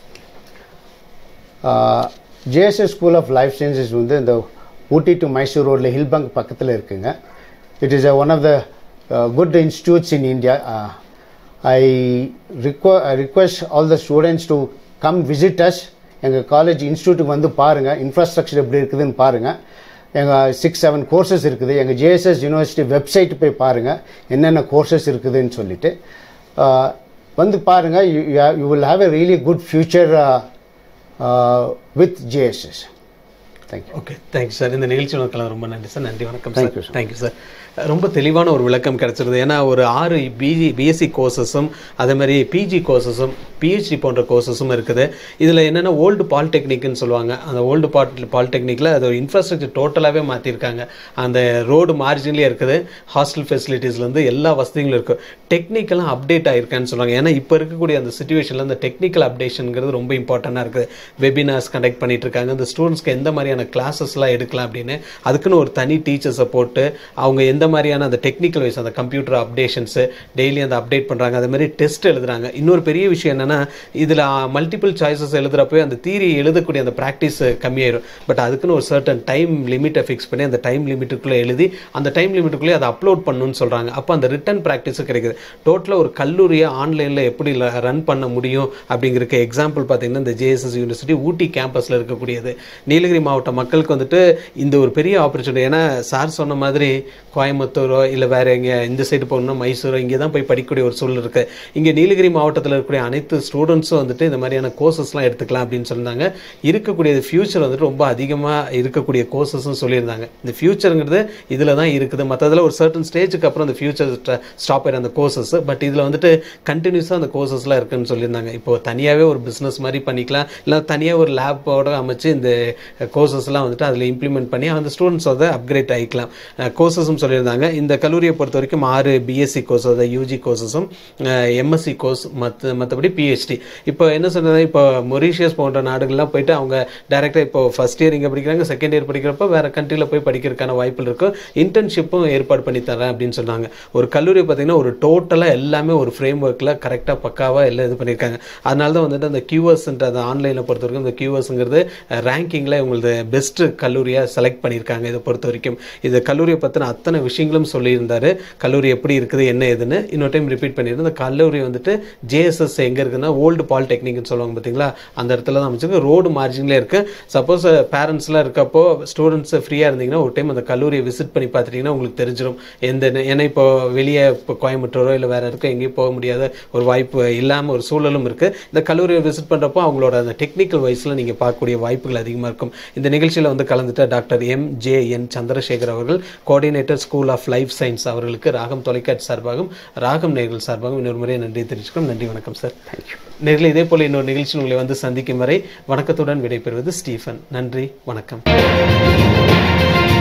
JSS school of life sciences வந்து இந்த ஊட்டி டு மைசூர் ரோடில் ஹில்பங்க் பக்கத்தில் இருக்குங்க it is one of the good institutes in India I ரிக்வ request all the students to come visit us எங்கள் காலேஜ் இன்ஸ்டியூட்டுக்கு வந்து பாருங்கள் இன்ஃப்ராஸ்ட்ரக்சர் எப்படி இருக்குதுன்னு பாருங்கள் எங்கள் சிக்ஸ் செவன் கோர்சஸ் இருக்குது எங்கள் ஜேஎஸ்எஸ் யூனிவர்சிட்டி வெப்சைட் போய் பாருங்கள் என்னென்ன கோர்சஸ் இருக்குதுன்னு சொல்லிட்டு ஆஹ், வந்து பாருங்கள் you will have a really good future with JSS thank you okay thank you sir இந்த நிகழ்ச்சி உனக்கெல்லாம் ரொம்ப நன்றி சார் நன்றி வணக்கம் Thank sir you, sir. Thank you sir ரொம்ப தெளிவான ஒரு விளக்கம் கிடைச்சிருது ஏன்னா ஒரு ஆறு பிஜி பிஎஸ்சி கோர்சஸும் அதே மாதிரி பிஜி கோர்சஸும் பிஹெச்டி போன்ற கோர்சஸும் இருக்குது இதில் என்னென்னா ஓல்டு பாலிடெக்னிக்னு சொல்லுவாங்க அந்த ஓல்டு பால் பாலிடெக்னிக்கில் அது இன்ஃப்ராஸ்ட்ரக்சர் டோட்டலாகவே மாற்றிருக்காங்க அந்த ரோடு மார்ஜின்லேயே இருக்குது ஹாஸ்டல் ஃபெசிலிட்டிஸ்லேருந்து எல்லா வசதிகளும் இருக்குது டெக்னிக்கலாக அப்டேட் ஆயிருக்கான்னு சொல்லுவாங்க ஏன்னா இப்போ இருக்கக்கூடிய அந்த சுச்சுவேஷனில் அந்த டெக்னிக்கல் அப்டேஷனுங்கிறது ரொம்ப இம்பார்ட்டண்ட்டாக இருக்குது வெபினார்ஸ் கண்டக்ட் பண்ணிட்டு இருக்காங்க இந்த ஸ்டூடெண்ட்ஸ்க்கு எந்த மாதிரியான கிளாஸஸ்லாம் எடுக்கலாம் அப்படின்னு அதுக்குன்னு ஒரு தனி டீச்சர்ஸை போட்டு அவங்க எந்த மாதிரியான அந்த டெக்னிக்கல் வைஸ் அந்த கம்ப்யூட்டர் அப்டேஷன்ஸு டெய்லி அந்த அப்டேட் பண்ணுறாங்க அது மாதிரி டெஸ்ட் எழுதுறாங்க இன்னொரு பெரிய விஷயம் என்னென்னா இதில் மல்டிபிள் சாய்ஸஸ் எழுதுறப்போ அந்த தீரி எழுதக்கூடிய அந்த ப்ராக்டிஸ் கம்மியாயிரும் பட் அதுக்குன்னு ஒரு சர்டன் டைம் லிமிட்டை ஃபிக்ஸ் பண்ணி அந்த டைம் லிமிட்டுக்குள்ளே எழுதி அந்த டைம் லிமிட்டுக்குள்ளே அதை அப்லோட் பண்ணணும்னு சொல்கிறாங்க அப்போ அந்த ரிட்டன் ப்ராக்டிஸும் கிடைக்குது டோட்டலாக ஒரு கல்லூரியை ஆன்லைனில் எப்படி ரன் பண்ண முடியும் அப்படிங்கிறக்கு எக்ஸாம்பிள் பார்த்தீங்கன்னா இந்த ஜேஎஸ்எஸ் யூனிவர்சிட்டி ஊட்டி கேம்பஸில் இருக்கக்கூடியது நீலகிரி மாவட்ட மக்களுக்கு வந்துட்டு இந்த ஒரு பெரிய ஆப்பர்ச்சுனிட்டி ஏன்னா சார் சொன்ன மாதிரி கோயம்புத்தூரோ இல்லை வேற எங்கே இந்த சைடு போகணும்னா மைசூரோ இங்கே தான் போய் படிக்கக்கூடிய ஒரு சூழல் இருக்குது இங்கே நீலகிரி மாவட்டத்தில் இருக்கக்கூடிய அனைத்து ஸ்டூடெண்ட்ஸும் வந்துட்டு இந்த மாதிரியான கோர்சஸ்லாம் எடுத்துக்கலாம் அப்படின்னு சொன்னாங்க இருக்கக்கூடிய ஃபியூச்சர் வந்துட்டு ரொம்ப அதிகமாக இருக்கக்கூடிய கோர்சஸ்ன்னு சொல்லியிருந்தாங்க இந்த ஃபியூச்சருங்கிறது இதில் தான் இருக்குது மற்றதில் ஒரு சர்டன் ஸ்டேஜுக்கு அப்புறம் அந்த ஃபியூச்சர் ஸ்டாப் ஆயிடும் அந்த கோர்சஸ் பட் இதில் வந்துட்டு கண்டினியூஸாக அந்த கோர்சஸ்லாம் இருக்குன்னு சொல்லியிருந்தாங்க இப்போ தனியாகவே ஒரு பிஸ்னஸ் மாதிரி பண்ணிக்கலாம் இல்லை தனியாக ஒரு லேப்போட அமைச்சு இந்த கோர்சஸ்லாம் வந்துட்டு அதில் இம்ப்ளிமெண்ட் பண்ணி அந்த ஸ்டூடெண்ட்ஸ் வந்து அப்கிரேட் ஆகிக்கலாம் கோர்சஸும் சொல்லியிருந்தாங்க இந்த கல்லூரியை பொறுத்த வரைக்கும் ஆறு பிஎஸ்சி கோர்ஸ் அதாவது யூஜி கோர்சஸும் எம்எஸ்சி கோர்ஸ் மற்ற மற்றபடி பிஹெச்டி இப்போ என்ன சொல்றது இப்போ மொரீஷியஸ் போன்ற நாடுகள்லாம் போயிட்டு அவங்க டைரெக்டாக இப்போ ஃபர்ஸ்ட் இயர் இங்கே படிக்கிறாங்க செகண்ட் இயர் படிக்கிறப்ப வேற கண்ட்ரியில் போய் படிக்கிறதுக்கான வாய்ப்புகள் இருக்கும் இன்டர்ன்ஷிப்பும் ஏற்பாடு பண்ணி தரேன் அப்படின்னு சொன்னாங்க ஒரு கல்லூரி பார்த்தீங்கன்னா ஒரு டோட்டலாக எல்லாமே ஒரு ஃப்ரேம் ஒர்க்கில் கரெக்டாக பக்காவாக எல்லாம் இது பண்ணியிருக்காங்க அதனால தான் வந்துட்டு அந்த கியூஎஸ்ன்ற அந்த ஆன்லைனில் பொறுத்த வரைக்கும் இந்த கியூஎஸ்ங்கிறது ரேங்கிங்கில் இவங்களது பெஸ்ட் கல்லூரியாக செலக்ட் பண்ணியிருக்காங்க இதை பொறுத்த வரைக்கும் இது கல்லூரியை பற்றின அத்தனை விஷயங்களும் சொல்லியிருந்தாரு கல்லூரி எப்படி இருக்குது என்ன ஏதுன்னு இன்னொரு டைம் ரிப்பீட் பண்ணியிருந்தேன் அந்த கல்லூரி வந்துட்டு ஜேஎஸ்எஸ் எங்கே இருக்குன்னா ஓல்டு பாலிடெக்னிக்னு சொல்லுவாங்க பார்த்தீங்களா அந்த இடத்துல தான் அமைச்சிருக்கு ரோடு மார்ஜின்லேயே இருக்குது சப்போஸ் பேரண்ட்ஸ்லாம் இருக்கப்போ ஸ்டூடெண்ட்ஸ் ஃப்ரீயாக இருந்தீங்கன்னா ஒரு டைம் அந்த கல்லூரியை விசிட் பண்ணி பார்த்துட்டிங்கன்னா உங்களுக்கு தெரிஞ்சிடும் எந்த ஏன்னா இப்போ வெளியே இப்போ கோயம்புத்தூரோ இல்லை வேறு இருக்க எங்கேயும் போக முடியாத ஒரு வாய்ப்பு இல்லாமல் ஒரு சூழலும் இருக்குது இந்த கல்லூரியை விசிட் பண்ணுறப்போ அவங்களோட அந்த டெக்னிக்கல் வைஸில் நீங்கள் பார்க்கக்கூடிய வாய்ப்புகள் அதிகமாக இருக்கும் இந்த நிகழ்ச்சியில் வந்து கலந்துட்ட doctor M J N Chandrasekhar அவர்கள் coordinator school school of life science அவர்களுக்கு ராகம் தொலைக்காட்சி சார்பாகவும் ராகம் நேர்கள் சார்பாகவும் இன்னொரு முறை நன்றி தெரிவிச்சுக்கிறோம் நன்றி வணக்கம் சார் நேர்களை இதே போல இன்னொரு நிகழ்ச்சியில் உங்களை வந்து சந்திக்கும் வரை வணக்கத்துடன் விடைபெறுவது ஸ்டீஃபன் நன்றி வணக்கம்